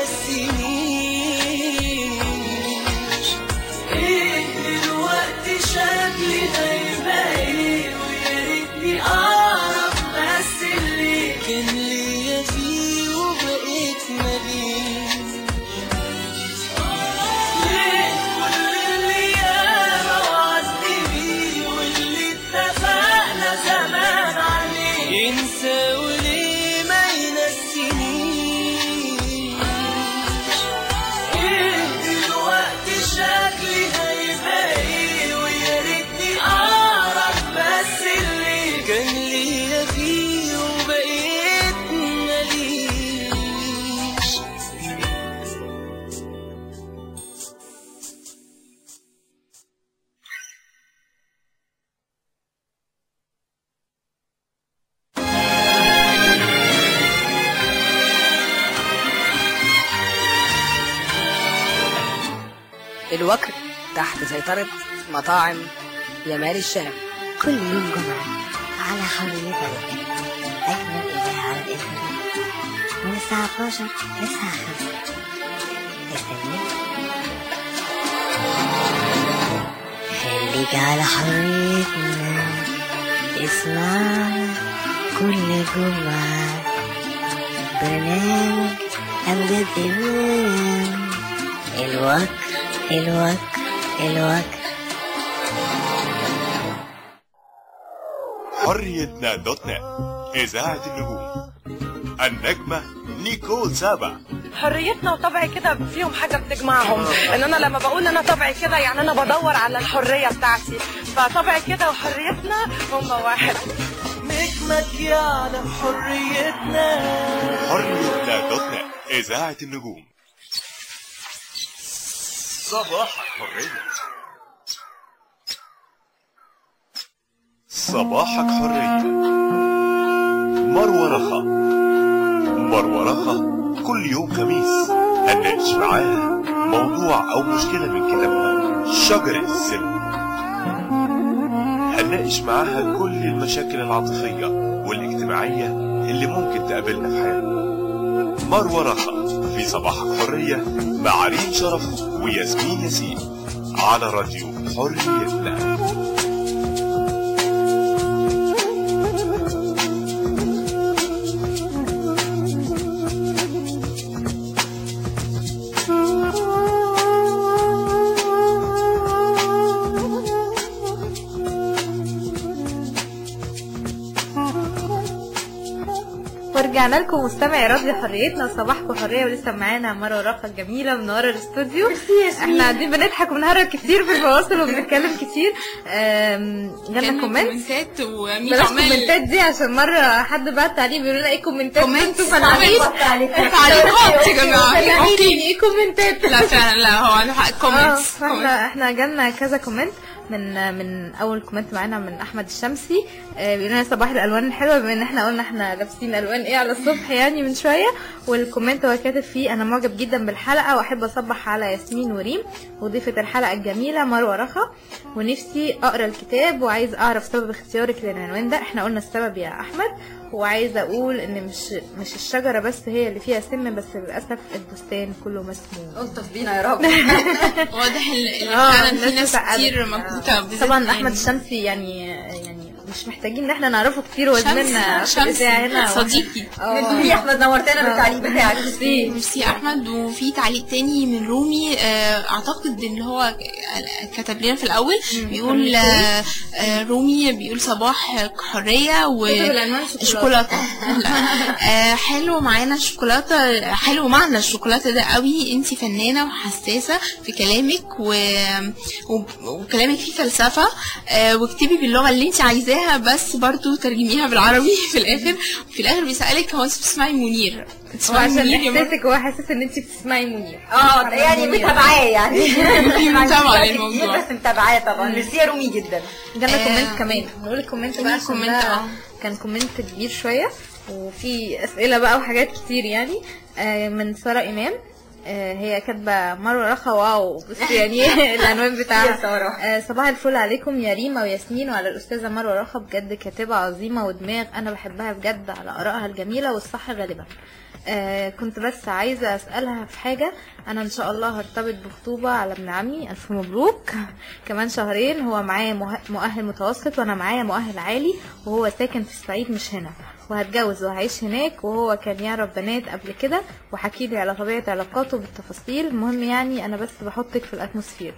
ينسينيش ايه دلوقتي شكلي هيبقى ايه ويا ريتني اعرف بس اللي كان ليا فيه وبقيت مليش ليه كل اللي ياما وعدني بيه واللي اتفقنا زمان عليه ينسى وليه ما ينسينيش ايه دلوقتي شكلي هيبقى ايه ويا ريتني اعرف بس اللي كان ليا فيه وبقيت مليش الوكر تحت سيطرة مطاعم جمال الشام كل يوم جمعة على حرية أجمل إذاعة على الإنترنت من الساعة 12 للساعة 5 استنيك خليك على حريتنا اسمع كل جمعة برنامج أمجد إمام الوكر الوكر الوكر حريتنا دوت نت إذاعة النجوم النجمة نيكول سابع حريتنا وطبعي كده فيهم حاجه بتجمعهم ان انا لما بقول انا طبعي كده يعني انا بدور على الحريه بتاعتي فطبعي كده وحريتنا هم واحد نجمك يعلم حريتنا حريتنا دوت نت إذاعة النجوم صباح الحرية صباحك حرية مروة رخا مروة رخا كل يوم خميس هنناقش معاها موضوع أو مشكلة من كتابها شجرة السم هنناقش معاها كل المشاكل العاطفية والاجتماعية اللي ممكن تقابلنا في حياتنا مروة رخا في صباحك حرية مع ريم شرف وياسمين ياسين على راديو حريتنا ورجعنا لكم مستمعي راديو حريتنا وصباحكم حريه ولسه معانا مروه رافع الجميله منوره الاستوديو احنا قاعدين بنضحك وبنهرج كتير في الفواصل وبنتكلم كتير آم، جالنا كومنت كومنتات ومين بلاش عمال كومنتات دي عشان مره حد بعت تعليق بيقول لنا ايه كومنتات كومنت انتوا فلاحين تعليقات يا جماعه فلاحين اوكي ايه كومنتات لا فعلا لا هو عنده حق اه كومنتس احنا احنا جالنا كذا كومنت من من اول كومنت معانا من احمد الشمسي آه، بيقول لنا صباح الالوان الحلوه بما ان احنا قلنا احنا لابسين الوان ايه على الصبح يعني من شويه والكومنت هو كاتب فيه انا معجب جدا بالحلقه واحب اصبح على ياسمين وريم وضيفه الحلقه الجميله مروه رخا ونفسي اقرا الكتاب وعايز اعرف سبب اختيارك للعنوان ده احنا قلنا السبب يا احمد وعايزه اقول ان مش مش الشجره بس هي اللي فيها سم بس للاسف البستان كله مسموم الطف بينا يا رب واضح ان إن آه، فعلا في الناس ناس اتعقدت. كتير مكبوته بالذات طبعا يعني احمد الشمسي يعني يعني مش محتاجين ان احنا نعرفه كتير وزميلنا شمس في الاذاعه هنا صديقي ميرسي يا احمد نورتنا بالتعليق بتاعك ميرسي ميرسي يا احمد وفي تعليق تاني من رومي آه، اعتقد ان هو كتب لنا في الاول بيقول آه، آه، رومي بيقول صباح حريه و كتب العنوان شوكولاتة. شوكولاته لا. آه، حلو معانا الشوكولاته حلو معنى الشوكولاته ده قوي انت فنانه وحساسه في كلامك و... و... وكلامك فيه فلسفه آه، واكتبي باللغه اللي انت عايزاها بس برضو ترجميها بالعربي في الاخر في الاخر بيسالك هو انت بتسمعي منير بتسمعي وعشان منير يا مروة؟ احساسك هو حاسس ان انت بتسمعي منير اه يعني متابعاه يعني في متابعة كتير للموضوع. بس متابعاه طبعا ميرسي يا رومي جدا جالنا آه، كومنت كمان نقول الكومنت بقى عشان كومنت، ده اه. كان كومنت كبير شويه وفي اسئله بقى وحاجات كتير يعني آه، من ساره امام آه، هي كاتبه مروه رخا واو بس يعني العنوان يا بتاعها سارة. آه، صباح الفل عليكم يا ريما وياسمين وعلى الاستاذه مروه رخا بجد كاتبه عظيمه ودماغ انا بحبها بجد على ارائها الجميله والصح غالبا آه كنت بس عايزة أسألها في حاجة أنا إن شاء الله هرتبط بخطوبة على ابن عمي ألف مبروك كمان شهرين هو معايا مه- مؤهل متوسط وأنا معايا مؤهل عالي وهو ساكن في الصعيد مش هنا وهتجوز وهعيش هناك وهو كان يعرف بنات قبل كده وحكي لي على طبيعة علاقاته بالتفاصيل المهم يعني أنا بس بحطك في الأتموسفير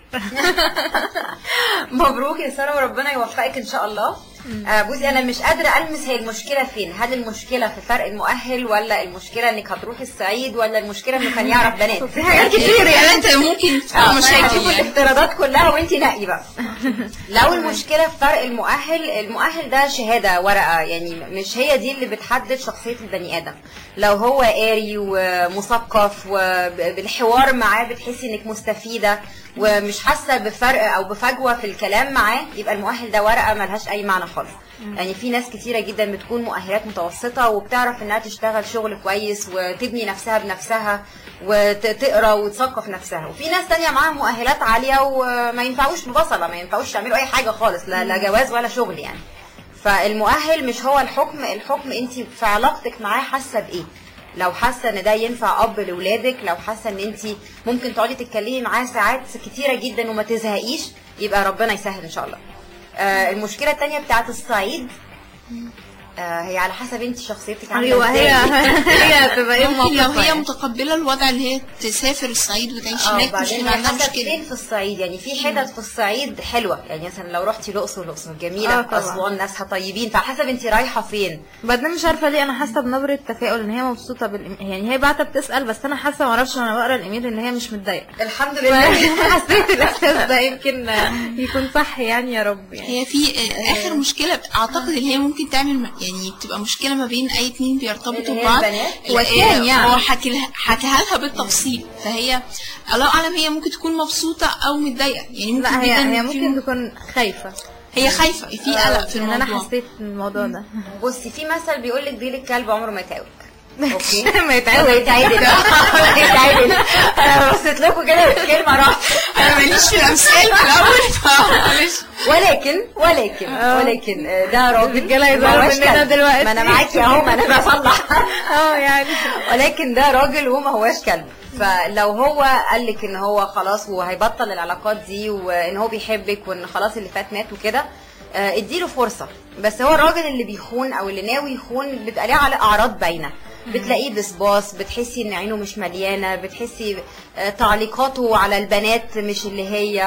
مبروك يا ساره وربنا يوفقك ان شاء الله آه بصي انا مش قادره المس هي المشكله فين هل المشكله في فرق المؤهل ولا المشكله انك هتروحي الصعيد ولا المشكله انه كان يعرف بنات في حاجات كتير يعني انت ممكن اه تبقى مشاكل مشاكل يعني الافتراضات كلها وانت نقي بقى لو المشكله في فرق المؤهل المؤهل ده شهاده ورقه يعني مش هي دي اللي بتحدد شخصيه البني ادم لو هو قاري ومثقف وبالحوار معاه بتحسي انك مستفيده ومش حاسه بفرق او بفجوه في الكلام معاه يبقى المؤهل ده ورقه ملهاش اي معنى خالص يعني في ناس كتيره جدا بتكون مؤهلات متوسطه وبتعرف انها تشتغل شغل كويس وتبني نفسها بنفسها وتقرا وتثقف نفسها وفي ناس تانية معاها مؤهلات عاليه وما ينفعوش ببصله ما ينفعوش يعملوا اي حاجه خالص لا, لا جواز ولا شغل يعني فالمؤهل مش هو الحكم الحكم انت في علاقتك معاه حاسه بايه لو حاسه ان ده ينفع اب لاولادك لو حاسه ان انت ممكن تقعدي تتكلمي معاه ساعات كتيره جدا وما تزهقيش يبقى ربنا يسهل ان شاء الله آه المشكله التانية بتاعت الصعيد آه هي على حسب انت شخصيتك عامله أيوة هي ازاي هي هتبقى إيه ممكن لو موقفها هي يعني. متقبله الوضع اللي هي تسافر الصعيد وتعيش اه هناك مش بعدين هيبقى عندها حسب مشكله فين في الصعيد يعني في حتت في الصعيد حلوه يعني مثلا لو رحتي الاقصر الاقصر جميله آه طبعا. اسوان ناسها طيبين فحسب انت رايحه فين بعدين مش عارفه ليه انا حاسه بنبره تفاؤل ان هي مبسوطه بالإيميل يعني هي بعتها بتسال بس انا حاسه ما اعرفش وانا بقرا الايميل ان هي مش متضايقه الحمد لله حسيت الاحساس ده يمكن يكون صح يعني يا رب يعني هي في آه، اخر مشكله اعتقد ان هي ممكن تعمل م- يعني بتبقى مشكله ما بين اي اتنين بيرتبطوا اللي هي ببعض البنات؟ لا، وكان آه، يعني. هو حكي لها حكيها لها بالتفصيل فهي الله اعلم هي ممكن تكون مبسوطه او متضايقه يعني ممكن لا هي جداً هي في- ممكن تكون خايفه هي خايفه في قلق في ان انا الموضوع حسيت الموضوع ده بصي في مثل بيقول لك بيل الكلب عمره ما يتعوج اوكي ما ما يتعود يتعدل ما يتعدل انا بصيت لكم كده الكلمه راحت انا ماليش في الامثال في الاول فمعلش ولكن ولكن ولكن آه، ده راجل الرجالة هيزعلوا ما هوش مننا كلب. دلوقتي. ما انا معاكي اهو ما انا بصلح اه يعني ولكن ده راجل وما هواش كلب فلو هو قال لك ان هو خلاص وهيبطل العلاقات دي وان هو بيحبك وان خلاص اللي فات مات وكده آه، اديله فرصه بس هو الراجل اللي بيخون او اللي ناوي يخون بيبقى ليه على اعراض باينه بتلاقيه بصباص بتحسي ان عينه مش مليانه بتحسي آه، تعليقاته على البنات مش اللي هي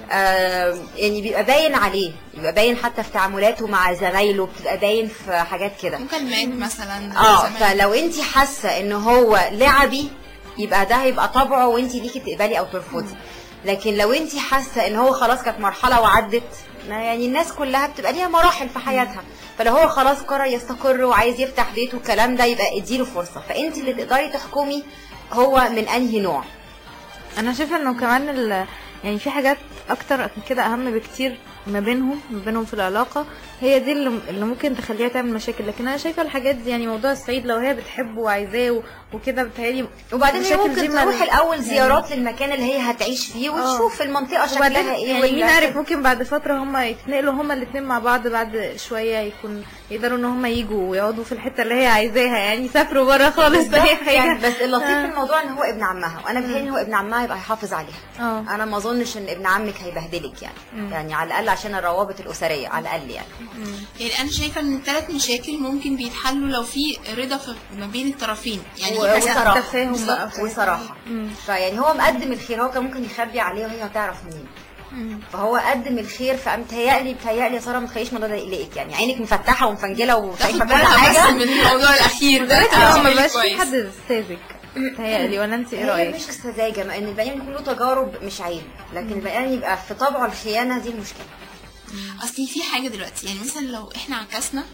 آه يعني بيبقى باين عليه بيبقى باين حتى في تعاملاته مع زمايله بتبقى باين في حاجات كده مكالمات مثلا اه زمان. فلو انت حاسه ان هو لعبي يبقى ده هيبقى طبعه وانت ليكي تقبلي او ترفضي لكن لو انت حاسه ان هو خلاص كانت مرحله وعدت ما يعني الناس كلها بتبقى ليها مراحل في حياتها فلو هو خلاص قرر يستقر وعايز يفتح بيت والكلام ده يبقى اديله فرصه فانت اللي تقدري تحكمي هو من انهي نوع انا شايفه انه كمان ال... يعني في حاجات اكتر من كده اهم بكتير ما بينهم ما بينهم في العلاقه هي دي اللي, اللي ممكن تخليها تعمل مشاكل لكن انا شايفه الحاجات دي يعني موضوع السعيد لو هي بتحبه وعايزاه و- وكده بتهيألي وبعدين هي المشاكل دي ممكن ما- تروح الاول يعني- زيارات للمكان اللي هي هتعيش فيه وتشوف المنطقه وبعدين شكلها ايه يعني وال- مين عارف ممكن بعد فتره هما يتنقلوا هما الاثنين مع بعض بعد شويه يكون يقدروا ان هما يجوا ويقعدوا في الحته اللي هي عايزاها يعني يسافروا بره خالص بالظبط ده هي حاجه يعني بس اللطيف آه. في الموضوع ان هو ابن عمها وانا بتهيألي ان هو ابن عمها يبقى هيحافظ عليها اه انا ما اظنش ان ابن عمك هيبهدلك يعني مم. يعني على الاقل عشان الروابط الاسريه على الاقل يعني يعني انا شايفه ان الثلاث مشاكل ممكن بيتحلوا لو في رضا في- ما بين الطرفين يعني و- حاجة- وصراحه تفاهم بقى. وصراحه فيعني هو مقدم الخير هو كان ممكن يخبي عليه وهي هتعرف منين فهو قدم الخير فمتهيألي بتهيألي يا ساره ما تخليش الموضوع ده يقلقك يعني عينك مفتحه ومفنجله وشايفه تاخد كل بالها حاجه بس من الموضوع الاخير ده اه ما هتعملي بقاش في كويس. حد ساذج تهيألي ولا انت ايه هي رايك؟ مش سذاجه ما ان البني ادم يكون له تجارب مش عيب لكن البني ادم يبقى في طبعه الخيانه دي المشكله اصل في حاجه دلوقتي يعني مثلا لو احنا عكسنا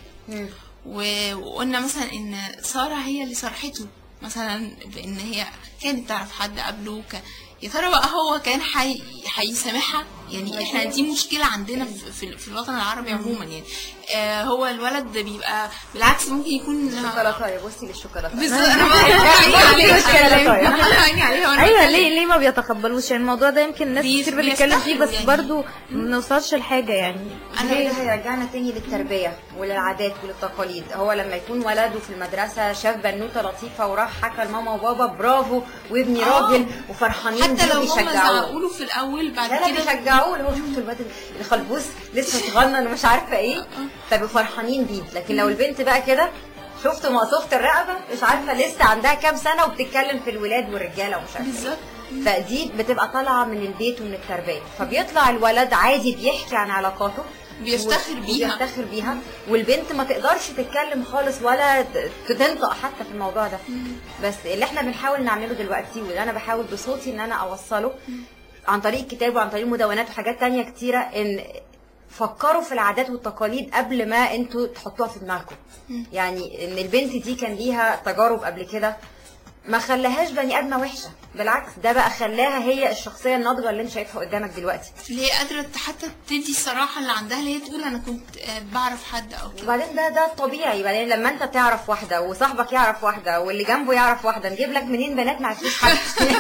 و- وقلنا مثلا ان ساره هي اللي صرحته مثلا بان هي كانت تعرف حد قبله ك... يا ترى بقى هو كان حي... هيسامحها يعني احنا دي مشكله عندنا في, في, في الوطن العربي عموما يعني آه هو الولد بيبقى بالعكس ممكن يكون شوكولاته بصي للشوكولاته بالظبط انا عيني عليها شوكولاتاية. أنا عيني عليها وأنا ايوه بتكلم. ليه ليه ما بيتقبلوش يعني الموضوع ده يمكن ناس بي- كتير بنتكلم فيه بس بيستحوا يعني. برضو ما بنوصلش لحاجه يعني انا ده هيرجعنا تاني للتربيه وللعادات وللتقاليد هو لما يكون ولده في المدرسه شاف بنوته لطيفه وراح حكى لماما وبابا برافو وابني آه. راجل وفرحانين حتى بيه لو هم وبيشجعوه زعقوا له في الاول بعد لا لا كده بيشجعوه اللي هو شفتوا الواد الخلبوس لسه صغنن ومش عارفه ايه فبيبقوا فرحانين بيه لكن لو البنت بقى كده شفتوا مقصوفة الرقبة مش عارفة لسه عندها كام سنة وبتتكلم في الولاد والرجالة ومش عارفة بالظبط فدي بتبقى طالعة من البيت ومن التربية فبيطلع الولد عادي بيحكي عن علاقاته بيفتخر و- بيها. بيفتخر بيها والبنت ما تقدرش تتكلم خالص ولا ت- تنطق حتى في الموضوع ده بس اللي احنا بنحاول نعمله دلوقتي واللي انا بحاول بصوتي ان انا اوصله عن طريق الكتاب وعن طريق مدونات وحاجات تانية كتيرة ان فكروا في العادات والتقاليد قبل ما انتوا تحطوها في دماغكم يعني ان البنت دي كان ليها تجارب قبل كده ما خلاهاش بني ادمه وحشه بالعكس ده بقى خلاها هي الشخصيه الناضجه اللي انت شايفها قدامك دلوقتي اللي هي قادرة حتى تدي الصراحة اللي عندها اللي هي تقول أنا كنت آه، بعرف حد أو كده وبعدين ده ده الطبيعي بعدين لما انت تعرف واحده وصاحبك يعرف واحده واللي جنبه يعرف واحده نجيب لك منين بنات ما عرفتوش حد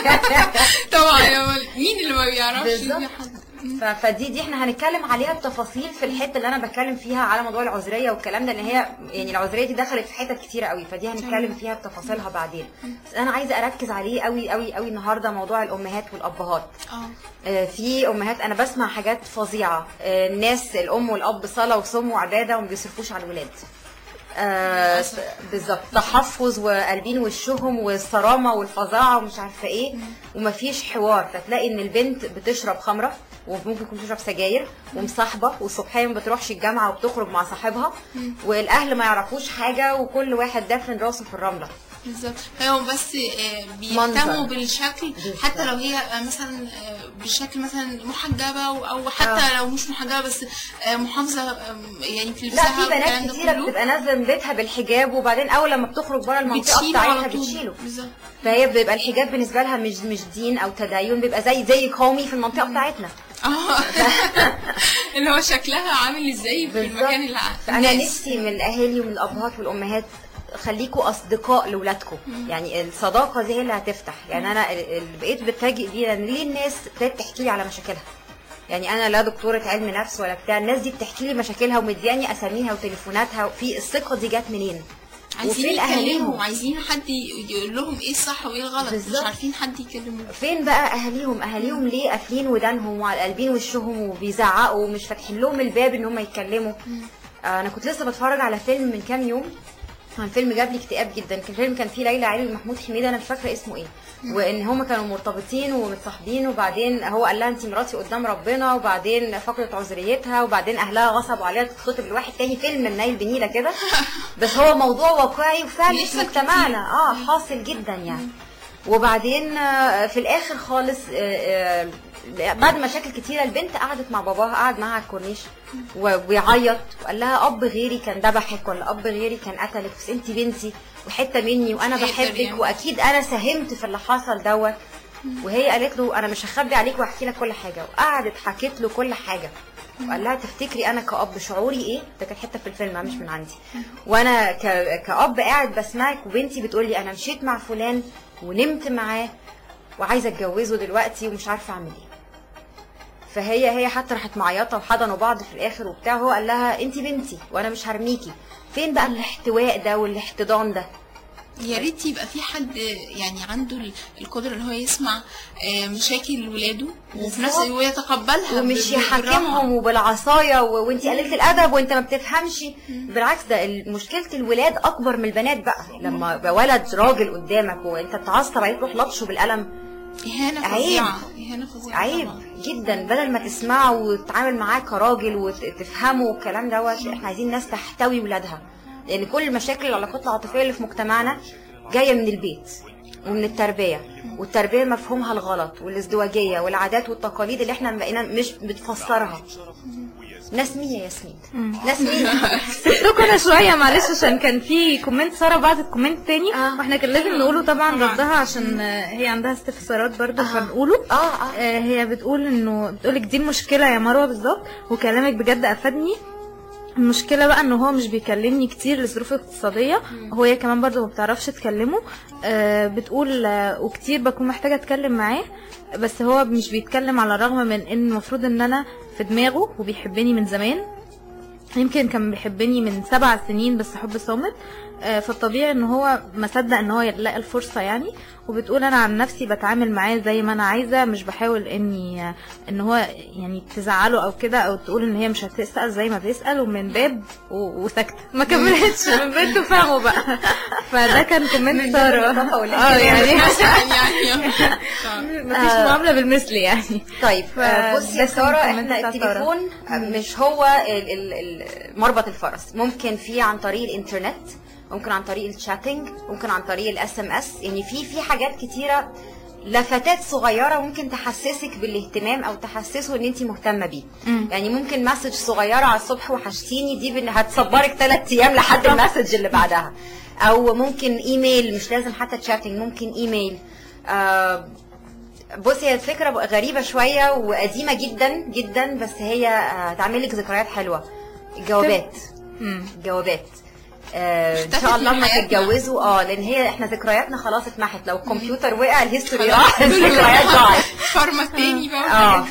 طبعا يا ول- مين اللي ما بيعرفش بالظبط. يدي حد ف- فدي دي احنا هنتكلم عليها بتفاصيل في الحته اللي انا بتكلم فيها على موضوع العذريه والكلام ده ان هي يعني العذريه دي دخلت في حتت كتيره قوي فدي هنتكلم فيها بتفاصيلها بعدين بس انا عايزه اركز عليه قوي قوي قوي النهارده موضوع الامهات والابهات اه آه، في امهات انا بسمع حاجات فظيعه آه، الناس الام والاب صلاه وصوم وعباده وما بيصرفوش على الولاد آه، بالظبط تحفظ وقلبين وشهم والصرامه والفظاعه ومش عارفه ايه ومفيش حوار فتلاقي ان البنت بتشرب خمره وممكن تكون بتشرب سجاير ومصاحبه والصبحيه ما بتروحش الجامعه وبتخرج مع صاحبها والاهل ما يعرفوش حاجه وكل واحد دافن راسه في الرمله بالظبط هو بس آه، بيهتموا منظر. بالشكل حتى لو هي آه، مثلا آه، بشكل مثلا محجبة أو- أو حتى آه. لو مش محجبة بس آه، محافظة آه، يعني في لا لبسها في والكلام بنات ده كتيره كله. بتبقى نازله من بيتها بالحجاب وبعدين اول لما بتخرج بره المنطقه بتشيله على بتاعتها طول. بتشيله بالظبط فهي بيبقى الحجاب بالنسبه لها مش مش دين او تدين بيبقى زي زي قومي في المنطقه بتاعتنا اه اللي هو شكلها عامل ازاي في المكان اللي فانا الناس. نفسي من الاهالي ومن الابهات والامهات خليكوا اصدقاء لاولادكم يعني الصداقه دي هي اللي هتفتح يعني انا ال- اللي بقيت بتفاجئ بيه ان ليه الناس ابتدت تحكي لي على مشاكلها يعني انا لا دكتوره علم نفس ولا بتاع الناس دي بتحكي لي مشاكلها ومدياني اساميها وتليفوناتها في الثقه دي جت منين عايزين وفين يتكلموا اهاليهم عايزين حد ي- يقول لهم ايه الصح وايه الغلط مش بالظبط. عارفين حد يكلموه فين بقى اهاليهم اهاليهم ليه قافلين ودانهم وعلى قلبين وشهم وبيزعقوا ومش فاتحين لهم الباب ان هم يتكلموا آه، انا كنت لسه بتفرج على فيلم من كام يوم الفيلم جاب لي اكتئاب جدا كان الفيلم كان فيه ليلى علوي ومحمود حميده انا مش فاكره اسمه ايه وان هما كانوا مرتبطين ومتصاحبين وبعدين هو قال لها انت مراتي قدام ربنا وبعدين فقدت عذريتها وبعدين اهلها غصبوا عليها تتخطب لواحد تاني فيلم من نايل بنيله كده بس هو موضوع واقعي وفعلا في بيحصل مجتمعنا اه حاصل جدا يعني وبعدين آه، في الاخر خالص آه، آه، بعد مشاكل كتيره البنت قعدت مع باباها قعد معاها على الكورنيش و- ويعيط وقال لها اب غيري كان ذبحك ولا اب غيري كان قتلك بس انت بنتي وحته مني وانا مش هيقدر بحبك يعمل. واكيد انا ساهمت في اللي حصل دوت وهي قالت له انا مش هخبي عليك واحكي لك كل حاجه وقعدت حكت له كل حاجه وقال لها تفتكري انا كأب شعوري ايه ده كان حته في الفيلم مش من عندي وانا ك... كأب قاعد بسمعك وبنتي بتقول لي انا مشيت مع فلان ونمت معاه وعايزه اتجوزه دلوقتي ومش عارفه اعمل ايه فهي هي حتى راحت معيطه وحضنوا بعض في الاخر وبتاع هو قال لها انت بنتي وانا مش هرميكي فين بقى الاحتواء ده والاحتضان ده يا ريت يبقى في حد يعني عنده ال- القدره ان هو يسمع آه، مشاكل ولاده وفي نفس بالظبط. ويتقبلها ومش ب- بالراحة. يحاكمهم وبالعصايه و... وانت قليله الادب وانت ما بتفهمش بالعكس ده ال- مشكله الولاد اكبر من البنات بقى لما يبقى ولد راجل قدامك وانت بتعصب عليه تروح لطشه بالقلم اهانه عيب. فظيعه اهانه فظيعه عيب طبعاً. جدا بدل ما تسمعه وتتعامل معاه كراجل وتفهمه والكلام دوت احنا عايزين ناس تحتوي ولادها لان كل مشاكل العلاقات العاطفيه اللي في مجتمعنا جايه من البيت ومن التربيه والتربيه مفهومها الغلط والازدواجيه والعادات والتقاليد اللي احنا بقينا مش بتفسرها ناس مين يا ياسمين ناس مين سبتكم انا شويه معلش عشان كان في كومنت ساره بعد كومنت تاني آه. واحنا كان لازم نقوله طبعا ردها عشان آه، هي عندها استفسارات برضه فنقوله اه اه آه، هي بتقول انه بتقولك دي المشكله يا مروه بالظبط وكلامك بجد افادني المشكله بقى ان هو مش بيكلمني كتير لظروف اقتصاديه وهي كمان برضه ما بتعرفش تكلمه آه، بتقول آه، وكتير بكون محتاجه اتكلم معاه بس هو مش بيتكلم على الرغم من ان المفروض ان انا في دماغه وبيحبني من زمان يمكن كان بيحبني من سبع سنين بس حب صامت آه، فالطبيعي ان هو ما صدق ان هو يلاقي الفرصه يعني وبتقول انا عن نفسي بتعامل معاه زي ما انا عايزه مش بحاول اني آه، ان هو يعني تزعله او كده او تقول ان هي مش هتسال زي ما بيسال ومن باب و- وسكت ما كملتش من باب تفهموا بقى فده كان كومنت ساره اه يعني يعني مفيش معامله بالمثل يعني طيب ف- آه، بصي يا ده كان ساره الكومنت احنا بتاع سارة. التليفون آه، مش هو ال- ال- ال- مربط الفرس ممكن في عن طريق الانترنت ممكن عن طريق الشاتنج ممكن عن طريق الاس ام اس يعني في في حاجات كتيره لفتات صغيره ممكن تحسسك بالاهتمام او تحسسه ان انت مهتمه بيه يعني ممكن مسج صغيره على الصبح وحشتيني دي بن- هتصبرك ثلاث ايام لحد المسج اللي بعدها او ممكن ايميل مش لازم حتى تشاتنج ممكن ايميل آه بصي هي الفكرة بقى غريبة شوية وقديمة جدا جدا بس هي آه، هتعمل لك ذكريات حلوة الجوابات الجوابات آه ان اختفت شاء الله من لما حياتنا. تتجوزوا اه لان هي احنا ذكرياتنا خلاص اتمحت لو الكمبيوتر وقع الهيستوري راح الذكريات ضاعت فارما تاني بقى اه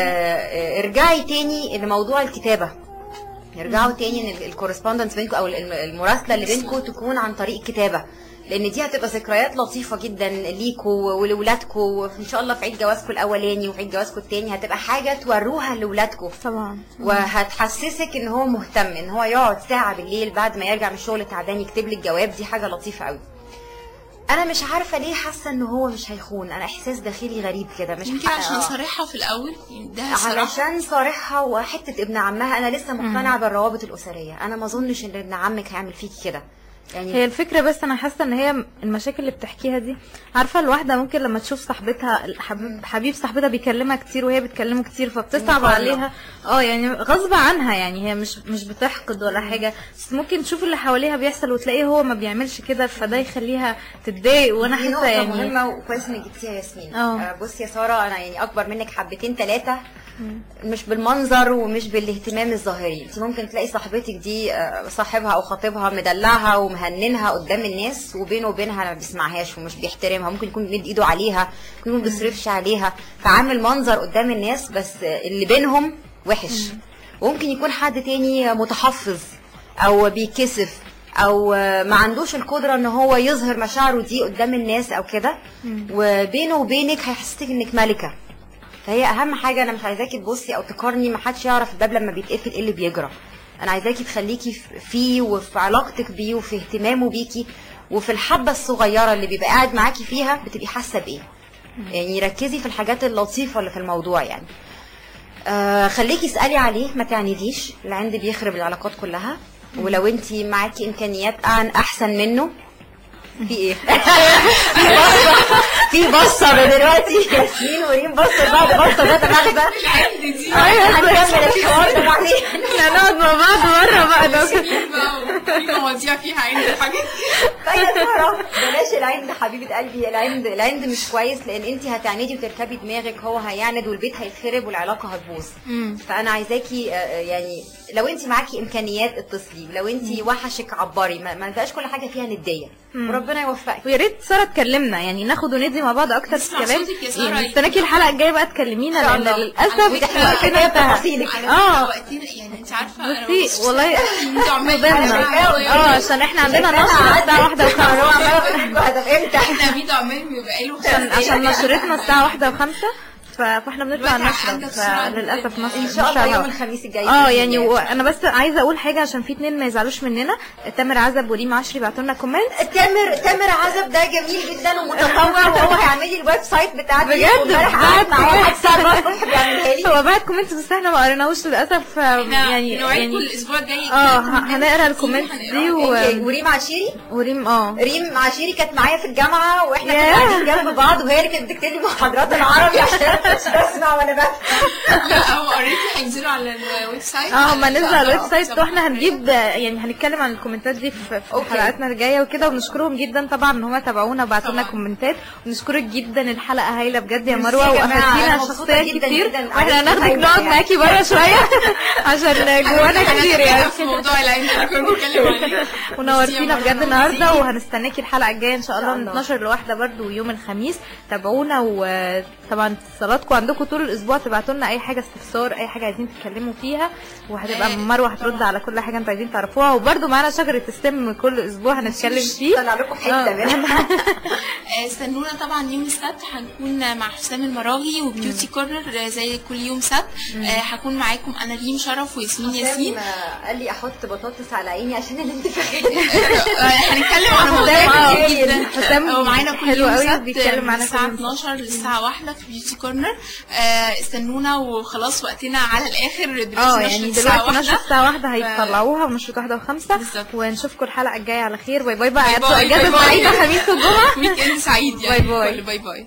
فارجعي تاني لموضوع الكتابه ارجعوا تاني ان الكورسبوندنس بينكم او الم- المراسله اللي بينكم تكون عن طريق الكتابه لان دي هتبقى ذكريات لطيفه جدا ليكوا ولولادكم وان شاء الله في عيد جوازكم الاولاني وفي عيد جوازكم التاني هتبقى حاجه توروها لاولادكم طبعا وهتحسسك ان هو مهتم ان هو يقعد ساعه بالليل بعد ما يرجع من الشغل تعبان يكتب لك جواب دي حاجه لطيفه قوي انا مش عارفه ليه حاسه ان هو مش هيخون انا احساس داخلي غريب كده مش يمكن ح- عشان آه. صريحة في الأول ده صراحة علشان صارحها وحته ابن عمها انا لسه مقتنعه بالروابط الاسريه انا ما اظنش ان ابن عمك هيعمل فيكي كده يعني هي الفكرة بس أنا حاسة إن هي المشاكل اللي بتحكيها دي عارفة الواحدة ممكن لما تشوف صاحبتها الحبيب- حبيب صاحبتها بيكلمها كتير وهي بتكلمه كتير فبتصعب مقارنة. عليها اه يعني غصب عنها يعني هي مش مش بتحقد ولا حاجة بس ممكن تشوف اللي حواليها بيحصل وتلاقيه هو ما بيعملش كده فده يخليها تتضايق وأنا دي حاسة نقطة يعني مهمة وكويس انك جبتيها يا ياسمين اه. آه، بصي يا سارة انا يعني اكبر منك حبتين ثلاثة مش بالمنظر ومش بالاهتمام الظاهري انت ممكن تلاقي صاحبتك دي آه، صاحبها او خطيبها مدلعها ومهننها قدام الناس وبينه وبينها ما بيسمعهاش ومش بيحترمها ممكن يكون بيمد ايده عليها ممكن يكون بيصرفش عليها فعامل منظر قدام الناس بس آه، اللي بينهم وحش وممكن يكون حد تاني متحفظ او بيكسف او آه، ما عندوش القدره ان هو يظهر مشاعره دي قدام الناس او كده وبينه وبينك هيحسسك انك ملكه فهي اهم حاجه انا مش عايزاكي تبصي او تقارني ما حدش يعرف الباب لما بيتقفل ايه اللي بيجرى انا عايزاكي تخليكي في- فيه وفي علاقتك بيه وفي اهتمامه بيكي وفي الحبه الصغيره اللي بيبقى قاعد معاكي فيها بتبقي حاسه بايه يعني ركزي في الحاجات اللطيفه اللي في الموضوع يعني آه خليكي اسالي عليه ما تعنيديش العند بيخرب العلاقات كلها ولو انت معاكي امكانيات عن احسن منه في ايه في بصه في بصه دلوقتي ياسمين وريم بصه بعد بصه ده تماغزه ايوه هنكمل الحوار ده بعدين احنا هنقعد مع بعض مره بقى ده في مواضيع فيها عين الحاجات فيا ساره بلاش العند حبيبه قلبي العند العند مش كويس لان انت هتعندي وتركبي دماغك هو هيعند والبيت هيتخرب والعلاقه هتبوظ فانا عايزاكي آه، آه، يعني لو انت معاكي امكانيات اتصلي لو انت وحشك عبري ما, ما تبقاش كل حاجه فيها نديه وربنا يوفقك ويا ريت ساره تكلمنا يعني ناخد وندي مع بعض اكتر في نسمع الكلام صوتك يا سارة. يعني مستناكي الحلقه الجايه بقى تكلمينا لان الله. للاسف وتحكي وقتنا بقى انتهى تفاصيلك. اه وقتنا يعني انت عارفه انا بصي ببص- والله انتوا عمالين فضلنا اه عشان احنا عندنا نشره الساعه واحدة وخمسة امتى احنا ميدو عمال بيبقى له عشان عشان نشرتنا الساعه واحدة وخمسة ف- فاحنا بنطلع دلوقتي النشره عندك سرعة فللاسف نشر ان شاء الله نشر يوم هوا. الخميس الجاي اه بإذن يعني الله. وانا بس عايزه اقول حاجه عشان في اتنين ما يزعلوش مننا تامر عزب وريم عشري بعتوا لنا كومنت تامر تامر عزب ده جميل جدا ومتطوع وهو هيعمل لي الويب سايت بتاعتي بجد؟ وامبارح بعت قعدت معاه كومنت. واحد ساعه بقى الصبح بيعملها لي هو بعت كومنت بس احنا ما قريناهوش للاسف يعني يعني يعني الاسبوع الجاي اه ه- هنقرا الكومنت دي و... أوكي، وريم عشيري وريم اه ريم عشيري كانت معايا في الجامعه واحنا كنا ياه. قاعدين جنب بعض وهي اللي كانت بتكتب لي محاضرات العربي عشان أنا مش بسمع وانا بفهم لا هو اوريدي هينزلوا على الويب سايت اه ما ننزل على الويب سايت طبعاً. واحنا هنجيب يعني هنتكلم عن الكومنتات دي في في أوكي. حلقاتنا الجايه وكده وبنشكرهم جدا طبعا ان هم تابعونا وبعتوا لنا طبعاً. كومنتات ونشكرك جدا الحلقه هايله بجد يا ميرسي مروه يا جماعة، أنا وافدتينا مبسوطة شخصيات جداً كتير جداً. واحنا عرفتي هناخدك هايلة نقعد يعني. معاكي بره شويه عشان جوانا أنا كتير كده يعني في موضوع العين اللي كنا بنتكلم عليه ونورتينا ميرسي يا بجد مرة. النهارده وهنستناكي الحلقه الجايه ان شاء الله إن من شاء الله. 12 لواحده برضو يوم الخميس تابعونا وطبعا اتصالاتكم عندكم طول الاسبوع تبعتوا لنا اي حاجه استفسار اي حاجه عايزين تتكلموا فيها وهتبقى آه، مروه هترد على كل حاجه انتوا عايزين تعرفوها وبرضو معانا شجره السم كل اسبوع هنتكلم فيه طلع لكم حته آه. منها آه، استنونا طبعا يوم السبت هنكون مع حسام المراغي وبيوتي كورنر آه، زي كل يوم سبت آه، هكون معاكم انا ريم شرف وياسمين ياسين حسام قال لي احط بطاطس على عيني عشان الانتفاخات آه، هنتكلم عن مواضيع حسام، آه، كتير جدا حسام آه، ومعانا كل حلو يوم قوي، سبت بيتكلم من معانا الساعة كل يوم 12 للساعة 1 في بيوتي كورنر آه، استنونا وخلاص وقتنا على الاخر دلوقتي اه نشرة يعني الساعة دلوقتي نشرة واحدة. الساعة واحدة هيطلعوها ونشرة واحدة وخمسة بالظبط. ونشوفكم الحلقة الجاية على خير باي باي بقى باي باي، اجازة باي باي. سعيدة خميس وجمعة ويك اند سعيد يعني باي باي. كل باي باي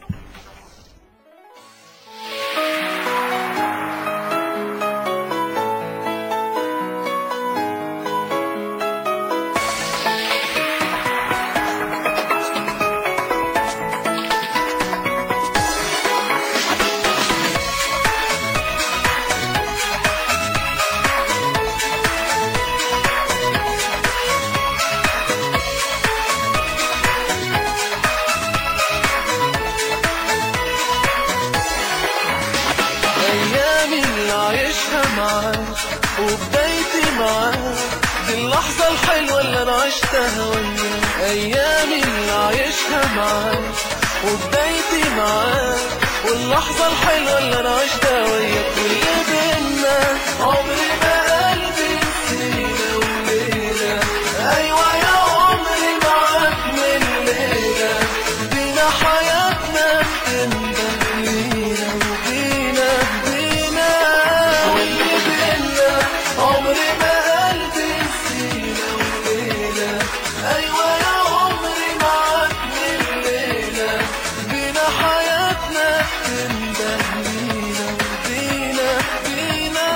ايامي اللي عايشها معاك وبدايتي معاك دي اللحظة الحلوة اللي انا عشتها وياك ايامي اللي عايشها معاك وبدايتي معاك واللحظة الحلوة اللي انا عشتها وياك واللي بينا عمري ما قلبي نسينا وليلة ايوه يا عمري معاك من ليلة بينا حياتنا بتنده لينا وبينا بينا واللي بينا عمري ما قلبي نسينا وليلة أيوة يا عمري معاك من ليلة بينا حياتنا بتنده لينا وبينا بينا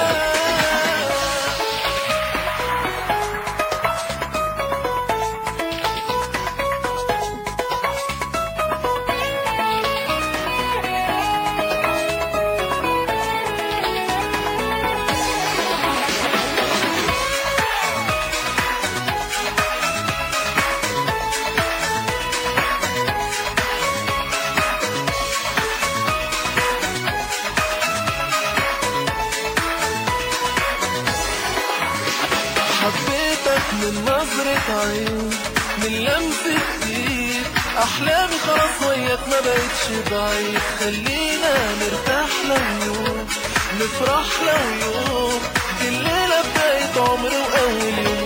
حبيتك من نظرة عين من لمسة ايد احلامي خلاص وياك ما بقتش بعيد خلينا نرتاح لو يوم نفرح لو يوم دي الليلة بداية عمري واول يوم